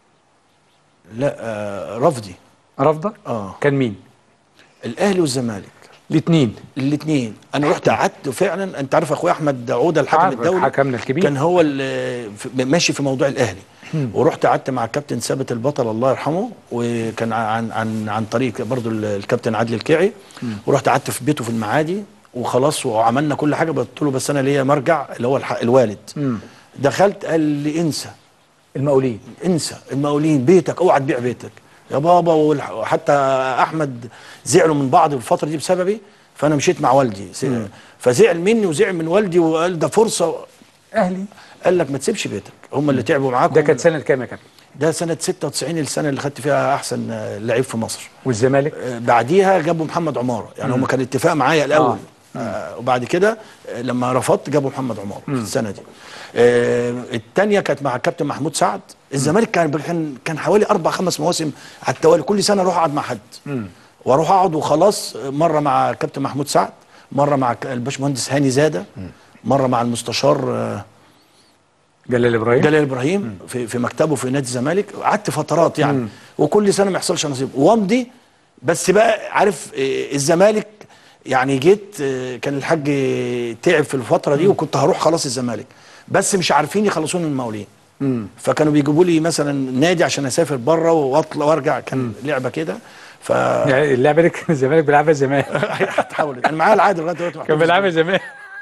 لا آه رفضي رفضك اه كان مين الاهلي والزمالك الاثنين الاثنين انا رحت قعدت فعلا انت عارف اخويا احمد عوده الحكم عارف، الدولي حكمنا الكبير. كان هو اللي في- ماشي في موضوع الاهلي ورحت قعدت مع الكابتن ثابت البطل الله يرحمه وكان عن عن عن طريق برضو ال- الكابتن عادل الكيعي ورحت قعدت في بيته في المعادي وخلاص وعملنا كل حاجه قلت له بس انا ليا مرجع اللي هو الح- الوالد دخلت قال لي انسى المقاولين انسى المقاولين بيتك اوعى تبيع بيتك يا بابا والح- وحتى احمد زعلوا من بعض الفتره دي بسببي فانا مشيت مع والدي س- فزعل مني وزعل من والدي وقال ده فرصه اهلي قال لك ما تسيبش بيتك هم اللي تعبوا معاك ده هم كانت اللي- سنه كام يا كابتن ده سنه 96 السنه اللي خدت فيها احسن آه، لعيب في مصر والزمالك آه، بعديها جابوا محمد عماره يعني هم كان اتفاق معايا الاول آه. آه. وبعد كده آه، لما رفضت جابوا محمد عماره في السنه دي آه الثانيه كانت مع الكابتن محمود سعد الزمالك كان كان كان حوالي اربع خمس مواسم على التوالي كل سنه اروح اقعد مع حد واروح اقعد وخلاص مره مع الكابتن محمود سعد مره مع ك- الباشمهندس هاني زاده مره مع المستشار آه، جلال ابراهيم جلال ابراهيم في في مكتبه في نادي الزمالك قعدت فترات يعني وكل سنه ما يحصلش نصيب وامضي بس بقى عارف آه، الزمالك يعني جيت آه، كان الحاج تعب في الفتره دي وكنت هروح خلاص الزمالك بس مش عارفين يخلصوني من المقاولين فكانوا بيجيبوا لي مثلا نادي عشان اسافر بره واطلع وارجع كان لعبه كده ف يعني اللعبه دي كان الزمالك بيلعبها زمان هتحاول انا معايا العقد لغايه دلوقتي كان محتفظ بيلعبها زمان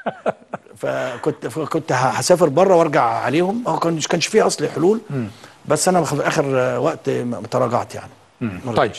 فكنت كنت هسافر بره وارجع عليهم هو كان كانش فيه اصلي حلول بس انا في اخر وقت تراجعت يعني مرة طيب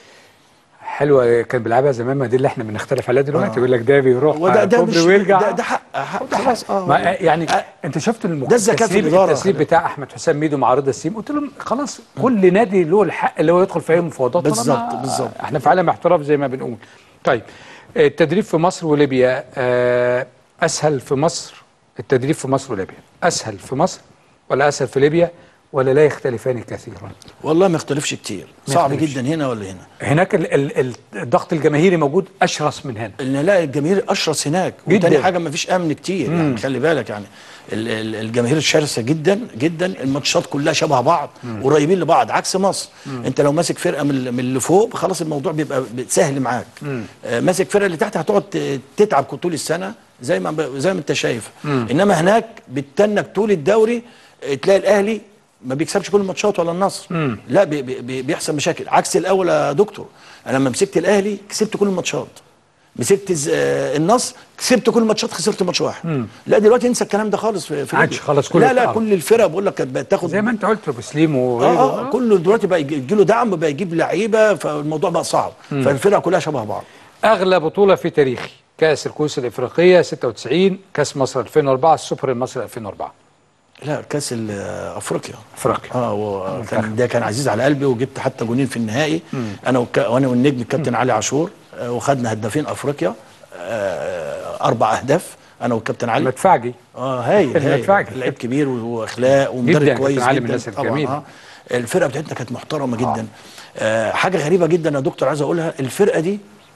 حلوه كان بيلعبها زمان ما دي اللي احنا بنختلف عليها دلوقتي يقول لك ده بيروح وده ده كوبري مش ويرجع ده, ده حق حق خلاص اه ما يعني آه. انت شفت المك... ده الذكاء في التسريب- الإدارة. التسريب بتاع احمد حسام ميدو مع رضا السيم قلت لهم خلاص كل نادي له الحق اللي هو يدخل في اي مفاوضات بالظبط، طالما بالظبط. احنا في عالم احتراف زي ما بنقول طيب التدريب في مصر وليبيا آه، اسهل في مصر التدريب في مصر وليبيا اسهل في مصر ولا اسهل في ليبيا ولا لا يختلفان كثيرا والله ما يختلفش كتير ما صعب يختلفش. جدا هنا ولا هنا هناك ال ال ال الضغط الجماهيري موجود اشرس من هنا ان لا الجماهير اشرس هناك جداً. وتاني حاجه ما فيش امن كتير يعني خلي بالك يعني ال- ال- الجماهير شرسه جدا جدا الماتشات كلها شبه بعض قريبين لبعض عكس مصر انت لو ماسك فرقه من من اللي فوق خلاص الموضوع بيبقى سهل معاك آه، ماسك فرقه اللي تحت هتقعد ت- تتعب طول السنه زي ما ب- زي ما انت شايف انما هناك بتتنك طول الدوري آه، تلاقي الاهلي ما بيكسبش كل الماتشات ولا النصر لا بي بي بي- بيحصل مشاكل عكس الاول يا دكتور انا لما مسكت الاهلي كسبت كل الماتشات مسكت الز- آه، النصر كسبت كل الماتشات خسرت ماتش واحد لا دلوقتي انسى الكلام ده خالص في, في عادش ليبيا. خلاص كله لا لا اتقطع. كل الفرق بقول لك كانت بقت تاخد زي ما انت قلت ابو سليم وغيره اه اه كله دلوقتي بقى يجي له دعم بقى يجيب لعيبه فالموضوع بقى صعب فالفرق كلها شبه بعض اغلى بطوله في تاريخي كاس الكؤوس الافريقيه 96 كاس مصر 2004 السوبر المصري 2004 لا كاس ال- افريقيا افريقيا اه وكان ده كان عزيز على قلبي وجبت حتى جونين في النهائي انا وك... وانا والنجم الكابتن علي عاشور آه، وخدنا هدافين افريقيا آه، اربع اهداف انا والكابتن علي مدفعجي اه هايل هايل المدفعجي. لعيب كبير واخلاق ومدرب جداً، كويس كابتن علي من جدا الناس طبعا الجميلة. اه الفرقه بتاعتنا كانت محترمه جدا آه حاجه غريبه جدا يا دكتور عايز اقولها الفرقه دي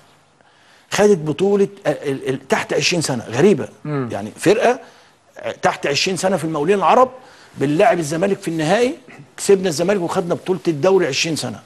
خدت بطوله آه، ال- ال- تحت 20 سنه غريبه يعني فرقه آه، تحت 20 سنه في المقاولين العرب بنلاعب الزمالك في النهائي كسبنا الزمالك وخدنا بطوله الدوري 20 سنه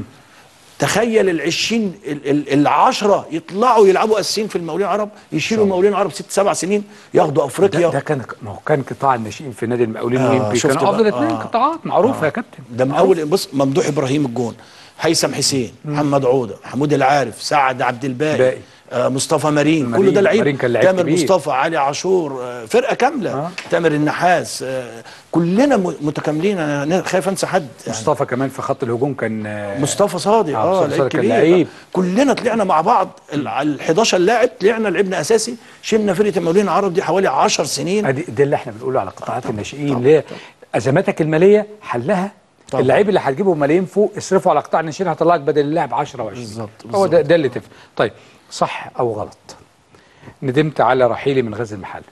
تخيل ال 20 ال- ال- العشرة يطلعوا يلعبوا اساسيين في المقاولين العرب يشيلوا المقاولين العرب ست سبع سنين ياخدوا افريقيا ده, ده كان ما هو كان قطاع الناشئين في نادي المقاولين آه، ويمبي شفت كانوا افضل بقى؟ اثنين آه. قطاعات معروفه يا كابتن ده من اول بص ممدوح ابراهيم الجون هيثم حسين محمد عوده محمود العارف سعد عبد الباقي باقي. آه مصطفى مارين, مارين- كل ده لعيب مارين كان لعيب تامر كبير. مصطفى علي عاشور آه فرقه كامله آه. آه. تامر النحاس آه كلنا م- متكاملين انا خايف انسى حد يعني مصطفى كمان في خط الهجوم كان آه، مصطفى صادق آه، اه, مصطفى لعيب صادق كان كبير لعيب. آه. كلنا طلعنا مع بعض ال 11 لاعب طلعنا لعبنا اساسي شلنا فرقه المقاولين العرب دي حوالي 10 سنين ادي ده اللي احنا بنقوله على قطاعات الناشئين اللي هي ازماتك الماليه حلها طبعا. اللعيب اللي هتجيبه ملايين فوق اصرفه على قطاع الناشئين هيطلعك بدل اللاعب 10 و20 بالظبط، هو ده بالظبط. ده اللي تفرق طيب صح او غلط ندمت على رحيلي من غزل المحل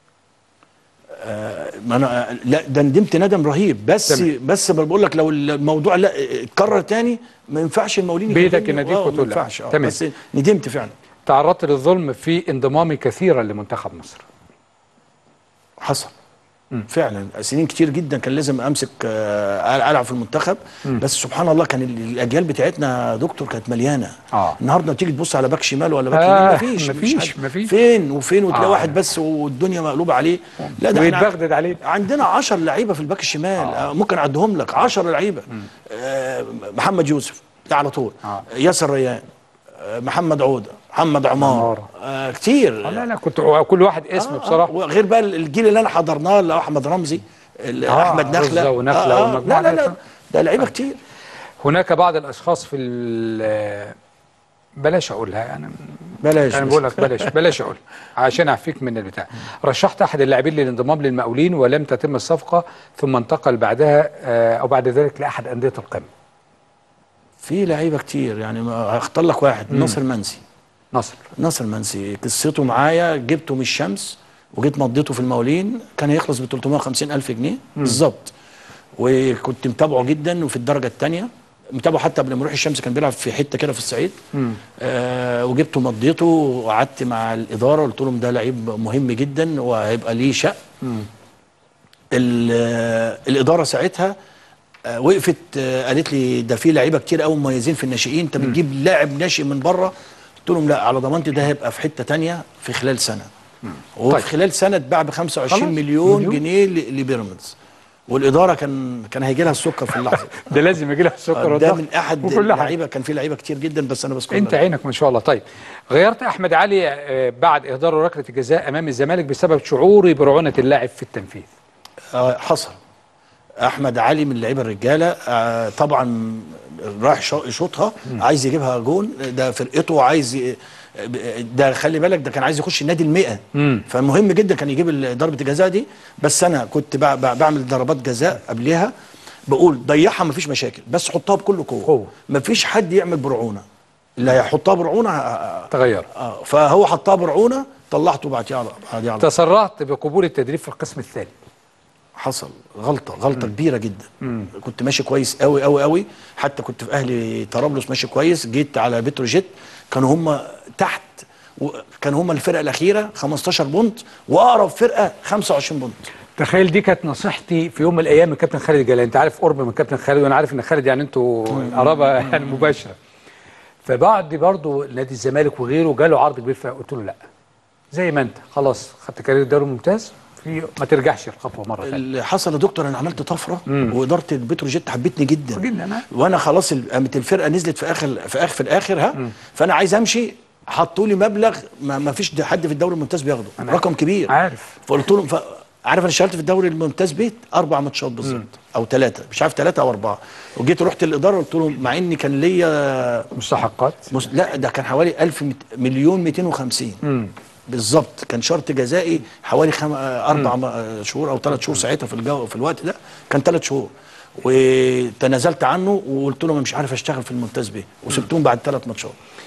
ما انا لا ده ندمت ندم رهيب بس تمام. بس بقول لك لو الموضوع لا اتكرر تاني ما ينفعش المقاولين بإيدك يكلمني. يناديك آه، وتقول ما لا. ينفعش آه، تمام. بس ندمت فعلا تعرضت للظلم في انضمامي كثيرا لمنتخب مصر حصل فعلا سنين كتير جدا كان لازم امسك آه، العب في المنتخب بس سبحان الله كان ال- الاجيال بتاعتنا يا دكتور كانت مليانه آه. النهارده تيجي تبص على باك شمال ولا باك آه، يمين مفيش مفيش، حد. مفيش. فين وفين وتلاقي آه. واحد بس والدنيا مقلوبه عليه لا ده احنا ويتبغدد عليه عندنا 10 لعيبه في الباك الشمال آه. ممكن اعدهم لك 10 لعيبه آه محمد يوسف ده على طول آه. ياسر ريان آه محمد عوده محمد عمار عمارة. آه كتير آه، لا لا كنت كل واحد اسم آه، بصراحه آه غير بقى الجيل اللي انا حضرناه اللي هو احمد رمزي ال- آه، احمد نخله رزة ونخلة والمجموعة لا لا دي. لا ده لعيبه كتير هناك بعض الاشخاص في ال- بلاش اقولها انا بلاش انا بس. بقول لك بلاش بلاش اقول عشان اعفيك من البتاع رشحت احد اللاعبين للانضمام للمقاولين ولم تتم الصفقه ثم انتقل بعدها آه، او بعد ذلك لاحد انديه القمه في لعيبه كتير يعني ما- هختار لك واحد ناصر منسي نصر ناصر منسي قصته معايا جبته من الشمس وجيت مضيته في المقاولين كان هيخلص ب 350 الف جنيه بالظبط وكنت متابعه جدا وفي الدرجه الثانيه متابعه حتى قبل ما يروح الشمس كان بيلعب في حته كده في الصعيد آه وجبته مضيته وقعدت مع الاداره قلت لهم ده لعيب مهم جدا وهيبقى ليه شأن ال- آه، الاداره ساعتها آه، وقفت آه، قالت لي ده في لعيبه كتير قوي مميزين في الناشئين انت بتجيب لاعب ناشئ من بره قلت لهم لا على ضمانتي ده هيبقى في حته تانية في خلال سنه وفي طيب. خلال سنه اتباع ب 25 خلاص، مليون, مليون. جنيه ل- لبيراميدز والاداره كان كان هيجي لها السكر في اللحظه ده لازم يجي لها السكر ده والضغط من احد وكل حاجه اللعيبه كان في لعيبه كتير جدا بس انا بذكر انت عينك ما شاء الله طيب غيرت احمد علي آه، بعد اهدار ركله الجزاء امام الزمالك بسبب شعوري برعونه اللاعب في التنفيذ آه حصل احمد علي من لعيبه الرجاله آه طبعا رايح شا- يشوطها عايز يجيبها جون ده فرقته عايز ي- ده خلي بالك ده كان عايز يخش النادي المئة فمهم جدا كان يجيب ال- ضربه الجزاء دي بس انا كنت بع- بع- بعمل ضربات جزاء قبلها بقول ضيعها مفيش مشاكل بس حطها بكل قوه قوة. مفيش حد يعمل برعونه اللي هيحطها برعونه آه، تغير آه، فهو حطها برعونه طلعته بعديها على بعديها على تسرعت بقبول التدريب في القسم الثاني حصل غلطه غلطه كبيره جدا كنت ماشي كويس قوي قوي قوي حتى كنت في اهلي طرابلس ماشي كويس جيت على بتروجيت كانوا هم تحت و- كانوا هم الفرقه الاخيره 15 بونت واقرب فرقه 25 بونت تخيل دي كانت نصيحتي في يوم من الايام من كابتن خالد جلال انت عارف قرب من كابتن خالد وانا عارف ان خالد يعني انتوا قرابه يعني مباشره فبعد برضه نادي الزمالك وغيره جاله عرض كبير فقلت له لا زي ما انت خلاص خدت كارير دوري ممتاز في ما ترجعش الخطوه مره ثانيه اللي حصل يا دكتور انا عملت طفره واداره البتروجيت حبتني جدا جدا، أنا. وانا خلاص ال- قامت الفرقه نزلت في اخر في اخر في الاخر ها فانا عايز امشي حطوا لي مبلغ ما, ما فيش حد في الدوري الممتاز بياخده رقم كبير عارف. فقلت لهم ف... عارف انا اشتغلت في الدوري الممتاز بيت اربع ماتشات بالظبط او ثلاثه مش عارف ثلاثه او اربعه وجيت رحت الاداره قلت لهم مع اني كان ليا مستحقات مس... لا ده كان حوالي 1000 مت... مليون 250 بالظبط كان شرط جزائي حوالي خم... آه، اربع م... آه، شهور او ثلاث شهور ساعتها في الجو في الوقت ده كان ثلاث شهور وتنازلت عنه وقلت لهم مش عارف اشتغل في الممتاز بيه وسبتهم بعد ثلاث ماتشات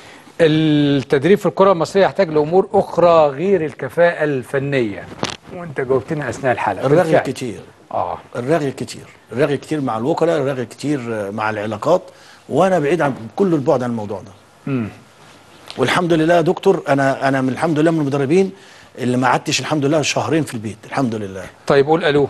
التدريب في الكره المصريه يحتاج لامور اخرى غير الكفاءه الفنيه وانت جاوبتنا اثناء الحلقه الرغي بالفعل. كتير اه الرغي كتير الرغي كتير مع الوكلاء الرغي كتير آه، مع العلاقات وانا بعيد عن كل البعد عن الموضوع ده والحمد لله يا دكتور انا انا من الحمد لله من المدربين اللي ما قعدتش الحمد لله شهرين في البيت الحمد لله طيب قول الو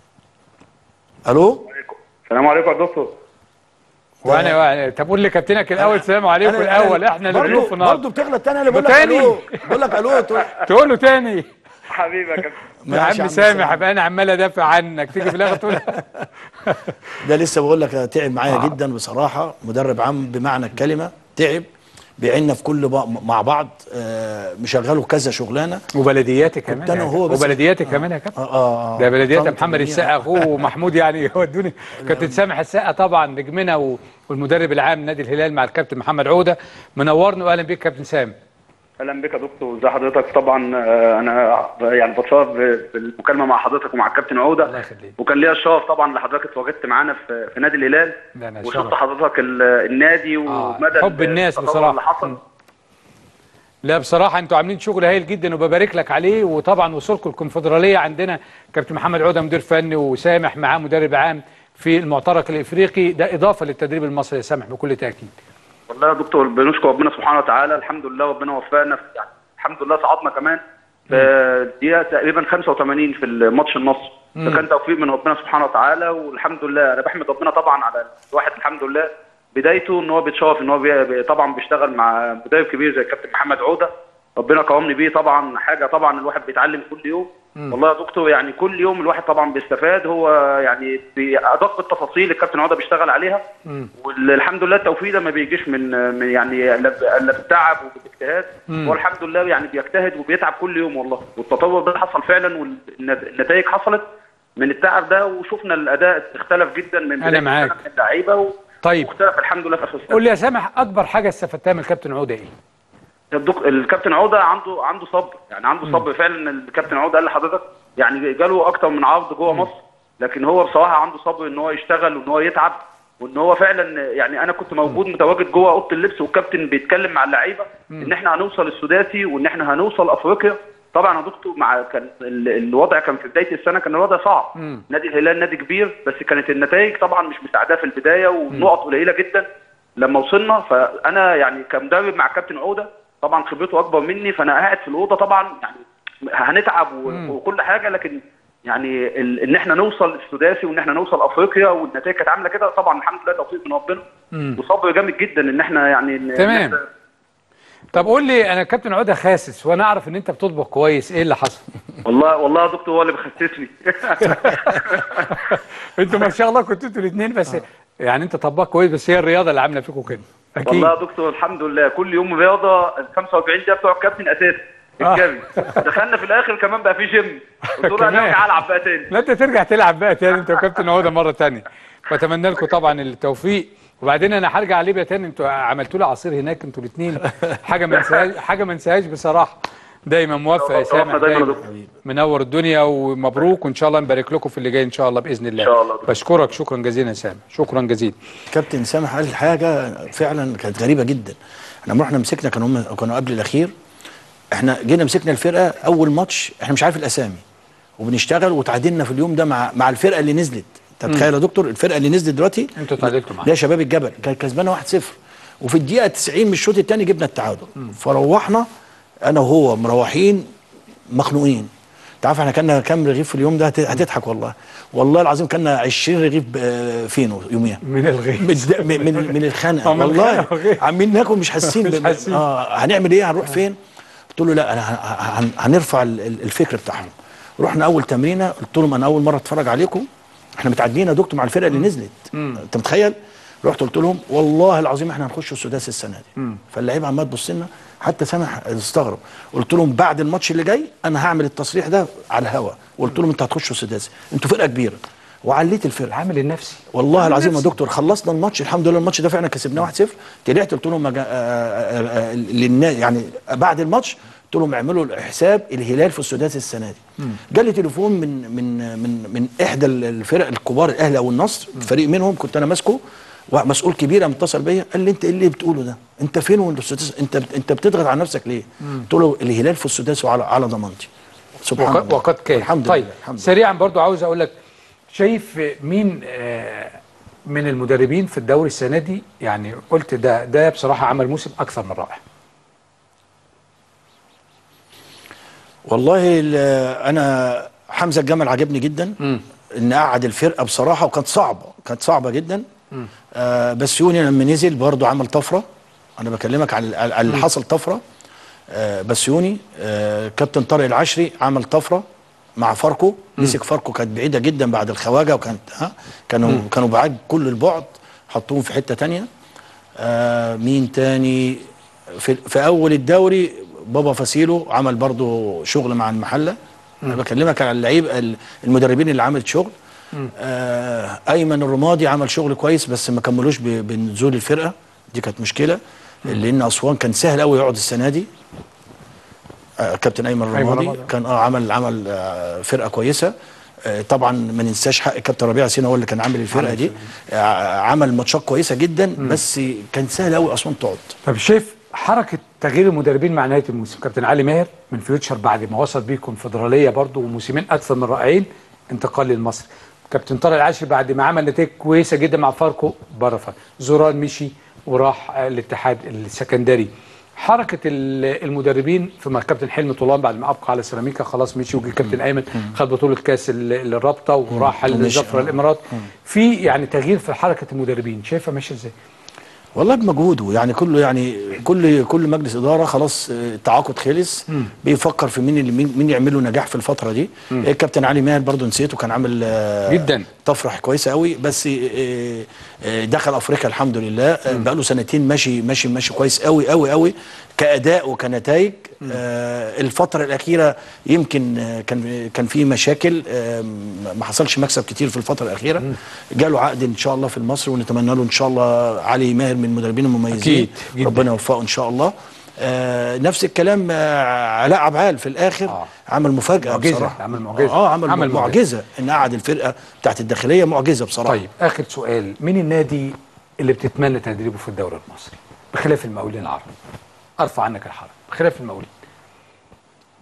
الو السلام عليكم يا دكتور وانا وانا طب قول لكابتنك الاول السلام عليكم الاول احنا اللي برضه بنلوف النهارده برضه بتغلط تاني انا بقول لك تاني؟ الو بقول لك الو تقول- تقول له تاني حبيبي يا كابتن يا ماشي عم سامح ابقى انا عمال ادافع عنك تيجي في الاخر تقول ده لسه بقول لك تعب معايا جدا بصراحه مدرب عام بمعنى الكلمه تعب بيعنا في كل بق- مع بعض آه، مشغله كذا شغلانه وبلدياتي كمان كنت أنا يا وهو كابتن. بس- وبلدياتي كمان يا كابتن اه اه ده بلديات طنط محمد جميلة. السقا اخوه ومحمود يعني ودوني كابتن سامح السقا طبعا نجمنا و- والمدرب العام نادي الهلال مع الكابتن محمد عوده منورنا واهلا بيك كابتن سامح اهلا بك يا دكتور ازي حضرتك طبعا آه، انا يعني بتشرف ب- بالمكالمه مع حضرتك ومع الكابتن عوده الله يخليك. وكان ليا الشرف طبعا اللي حضرتك اتواجدت معانا في في نادي الهلال ده أنا وشفت شرف. حضرتك ال- النادي ومدى حب الناس التطور بصراحة. اللي حصل لا بصراحه انتوا عاملين شغل هايل جدا وببارك لك عليه وطبعا وصولكم الكونفدراليه عندنا كابتن محمد عوده مدير فني وسامح معاه مدرب عام في المعترك الافريقي ده اضافه للتدريب المصري يا سامح بكل تاكيد والله يا دكتور بنشكر ربنا سبحانه وتعالى الحمد لله ربنا وفقنا في- يعني الحمد لله صعدنا كمان في الدقيقه تقريبا 85 في الماتش النصر ده كان توفيق من ربنا سبحانه وتعالى والحمد لله انا بحمد ربنا طبعا على الواحد الحمد لله بدايته ان هو بيتشرف ان هو بي بي- طبعا بيشتغل مع مدرب كبير زي الكابتن محمد عوده ربنا كرمني بيه طبعا حاجه طبعا الواحد بيتعلم كل يوم والله يا دكتور يعني كل يوم الواحد طبعا بيستفاد هو يعني بادق التفاصيل الكابتن عوده بيشتغل عليها والحمد لله التوفيق ده ما بيجيش من من يعني الا ب- الا بالتعب وبالاجتهاد هو الحمد لله يعني بيجتهد وبيتعب كل يوم والله والتطور ده حصل فعلا والنتائج حصلت من التعب ده وشفنا الاداء اختلف جدا من أنا بداية معاك. السنة من اللعيبه و... طيب. واختلف الحمد لله في اخر السنه قول لي يا سامح اكبر حاجه استفدتها من الكابتن عوده ايه الدك... الكابتن عوده عنده عنده صبر يعني عنده صبر فعلا الكابتن عوده قال لحضرتك يعني جاله اكتر من عرض جوه مصر لكن هو بصراحه عنده صبر ان هو يشتغل وان هو يتعب وان هو فعلا يعني انا كنت موجود متواجد جوه اوضه اللبس والكابتن بيتكلم مع اللعيبه ان احنا هنوصل السداسي وان احنا هنوصل افريقيا طبعا يا دكتور مع كان ال- الوضع كان في بدايه السنه كان الوضع صعب مم. نادي الهلال نادي كبير بس كانت النتائج طبعا مش مساعداه في البدايه ونقط قليله جدا لما وصلنا فانا يعني كمدرب مع كابتن عوده طبعا خبرته اكبر مني فانا قاعد في الاوضه طبعا يعني هنتعب و- وكل حاجه لكن يعني ال- ان احنا نوصل السداسي وان احنا نوصل افريقيا والنتائج كانت عامله كده طبعا الحمد لله توفيق من ربنا وصبر جامد جدا ان احنا يعني إن- تمام. إن إحنا- طب قول لي انا كابتن عوده خاسس وانا اعرف ان انت بتطبخ كويس ايه اللي حصل والله والله يا دكتور هو اللي بيخسسني انتوا ما شاء الله كنتوا انتوا الاثنين بس يعني انت طباخ كويس بس هي الرياضه اللي عامله فيكم كده اكيد والله يا دكتور الحمد لله كل يوم رياضه ال 45 دقيقه بتوع الكابتن اساسي آه. الجري دخلنا في الاخر كمان بقى في جيم قلت له كمان. انا ارجع العب بقى تاني لا انت ترجع تلعب بقى تاني انت وكابتن عوده مره تانية فاتمنى لكم طبعا التوفيق وبعدين انا هرجع ليبيا تاني انتوا عملتوا لي عصير هناك انتوا الاثنين حاجه ما انساهاش حاجه ما انساهاش بصراحه دايما موفق يا سامح توفى دايما يا دايما دكتور. منور الدنيا ومبروك وان شاء الله نبارك لكم في اللي جاي ان شاء الله باذن الله إن شاء الله. بشكرك شكرا جزيلا يا سامح شكرا جزيلا كابتن سامح قال حاجه فعلا كانت غريبه جدا احنا لما رحنا مسكنا كانوا هم كانوا قبل الاخير احنا جينا مسكنا الفرقه اول ماتش احنا مش عارف الاسامي وبنشتغل وتعادلنا في اليوم ده مع مع الفرقه اللي نزلت انت تخيل يا دكتور الفرقه اللي نزلت دلوقتي انتوا تعادلتوا معاها لا شباب الجبل كانت كسبانه 1-0 وفي الدقيقه 90 من الشوط الثاني جبنا التعادل فروحنا انا وهو مروحين مخنوقين انت عارف احنا كنا كام رغيف في اليوم ده هت- هتضحك والله والله العظيم كنا 20 رغيف ب- فينو يوميها من الغيب من الد- من من, من الخنقه آه، من والله الخنقة. عمالين ناكل مش حاسين مش ب- حاسين. اه هنعمل ايه هنروح فين قلت له لا انا ه- هن- هنرفع ال- ال- الفكر بتاعهم رحنا اول تمرينه قلت لهم انا اول مره اتفرج عليكم احنا متعادلين يا دكتور مع الفرقه اللي نزلت انت متخيل رحت قلت لهم والله العظيم احنا هنخش السداسي السنه دي فاللعيبه عمال تبص لنا حتى سامح استغرب قلت لهم بعد الماتش اللي جاي انا هعمل التصريح ده على الهوا وقلت لهم انتوا هتخشوا السداسي انتوا فرقه كبيره وعليت الفرقه العامل النفسي والله العظيم يا نفسي. دكتور خلصنا الماتش الحمد لله الماتش ده فعلا كسبناه 1-0 طلعت قلت لهم مجا... آه، آه، آه، للناس يعني بعد الماتش قلت لهم اعملوا حساب الهلال في السداسي السنه دي جالي تليفون من من من من احدى الفرق الكبار الاهلي او النصر فريق منهم كنت انا ماسكه ومسؤول كبير قام اتصل بيا قال لي انت ايه اللي بتقوله ده انت فين والسداسي انت انت بتضغط على نفسك ليه قلت له الهلال في السداسي وعلى على ضمانتي سبحان وقد, الله وقد كان الحمد طيب لله الحمد لله سريعا برضو عاوز اقول لك شايف مين آه، من المدربين في الدوري السنه دي يعني قلت ده ده بصراحه عمل موسم اكثر من رائع والله ال- انا حمزه الجمل عجبني جدا ان قعد الفرقه بصراحه وكانت صعبه كانت صعبه جدا آه بس يوني لما نزل برضه عمل طفره انا بكلمك على على اللي حصل طفره آه بسيوني آه كابتن طارق العشري عمل طفره مع فاركو مسك فاركو كانت بعيده جدا بعد الخواجه وكانت ها كانوا كانوا بعاد كل البعد حطوهم في حته تانية آه مين تاني في, في اول الدوري بابا فاسيلو عمل برضو شغل مع المحله انا بكلمك على اللعيب المدربين اللي عملت شغل آه ايمن الرمادي عمل شغل كويس بس ما كملوش ب- بنزول الفرقه دي كانت مشكله لان اسوان كان سهل قوي يقعد السنه دي آه كابتن ايمن أيمن الرمادي الرمادي. كان اه عمل عمل آه فرقه كويسه آه طبعا ما ننساش حق كابتن ربيع سينا هو اللي كان عامل الفرقه دي آه عمل ماتشات كويسه جدا بس كان سهل قوي اسوان تقعد طب شايف حركه تغيير المدربين مع نهايه الموسم كابتن علي ماهر من فيوتشر بعد ما وصل بيه الكونفدراليه برضو وموسمين اكثر من رائعين انتقال للمصري كابتن طارق العاشر بعد ما عمل نتائج كويسه جدا مع فاركو بره فاركو. زوران مشي وراح آه، الاتحاد السكندري حركه ال- المدربين في مع كابتن حلمي طولان بعد ما ابقى على سيراميكا خلاص مشي وجي كابتن ايمن خد بطوله كاس ال- الرابطه وراح ومشي. الزفره الامارات في يعني تغيير في حركه المدربين شايفها ماشيه ازاي؟ والله بمجهوده يعني كله يعني كل كل مجلس اداره خلاص آه، التعاقد خلص بيفكر في مين اللي مين, مين يعمل له نجاح في الفتره دي آه، الكابتن علي ماهر برضه نسيته كان عامل آه، جدا. طفره كويسه قوي بس آه، آه، دخل افريقيا الحمد لله آه، بقى له سنتين ماشي ماشي ماشي كويس قوي قوي قوي كاداء وكنتائج آه، الفتره الاخيره يمكن آه، كان كان في مشاكل آه، ما حصلش مكسب كتير في الفتره الاخيره جاله عقد ان شاء الله في مصر ونتمنى له ان شاء الله علي ماهر من المدربين المميزين أكيد، جداً. ربنا يوفقه ان شاء الله آه نفس الكلام آه علاء عبعال في الاخر آه. آه. عمل مفاجاه معجزة، بصراحه عمل معجزة. اه عمل, عمل عمل معجزة. معجزه ان قعد الفرقه بتاعت الداخليه معجزه بصراحه طيب اخر سؤال مين النادي اللي بتتمنى تدريبه في الدوري المصري بخلاف المقاولين العرب ارفع عنك الحرج بخلاف المقاولين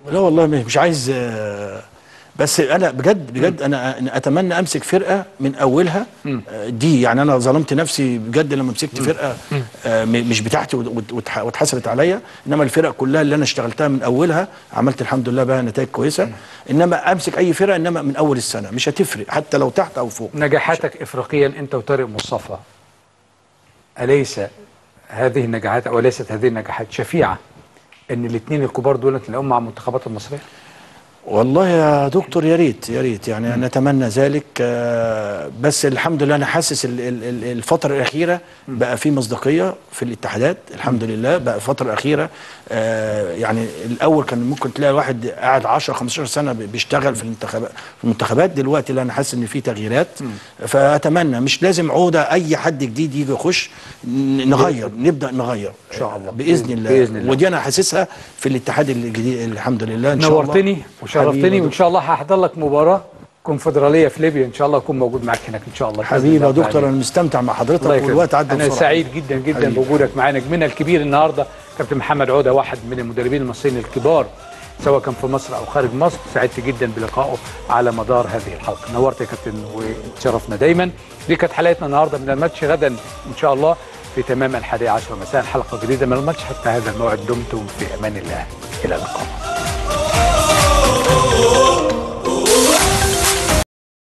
لا والله مش عايز آه، بس انا بجد بجد انا أنا اتمنى امسك فرقه من اولها آه، دي يعني انا ظلمت نفسي بجد لما مسكت فرقه آه، م- مش بتاعتي وت- وت- وتح- واتحسبت عليا انما الفرق كلها اللي انا اشتغلتها من اولها عملت الحمد لله بقى نتائج كويسه انما امسك اي فرقه انما من اول السنه مش هتفرق حتى لو تحت او فوق نجاحاتك افريقيا انت وطارق مصطفى اليس هذه النجاحات او ليست هذه النجاحات شفيعه ان الاثنين الكبار دول تلاقيهم مع المنتخبات المصريه والله يا دكتور يا ريت يا ريت يعني نتمنى ذلك آه، بس الحمد لله انا حاسس ال- ال- ال- الفتره الاخيره بقى في مصداقيه في الاتحادات الحمد لله بقى الفتره الاخيره آه، يعني الاول كان ممكن تلاقي واحد قاعد 10 15 سنه بي- بيشتغل في الانتخابات في المنتخبات دلوقتي لا انا حاسس ان في تغييرات فاتمنى مش لازم عوده اي حد جديد يجي يخش ن- نغير نبدا نغير إن شاء الله. باذن الله بإذن الله. ودي انا حاسسها في الاتحاد الجديد الحمد لله ان شاء الله نورتني وشرفتني حبيبي يا وان شاء الله هحضر لك مباراه كونفدراليه في ليبيا ان شاء الله اكون موجود معاك هناك ان شاء الله حبيبي يا بإذن الله دكتور انا مستمتع مع حضرتك الله يكرمك. والوقت عدى انا بسرعه سعيد جدا جدا حبيبي. بوجودك معانا نجمنا الكبير النهارده كابتن محمد عوده واحد من المدربين المصريين الكبار سواء كان في مصر او خارج مصر سعدت جدا بلقائه على مدار هذه الحلقه نورت يا كابتن وتشرفنا دايما دي كانت حلقتنا النهارده من الماتش غدا ان شاء الله في تمام الحادية عشر مساء حلقه جديده من الماتش حتى هذا الموعد دمتم في امان الله الى اللقاء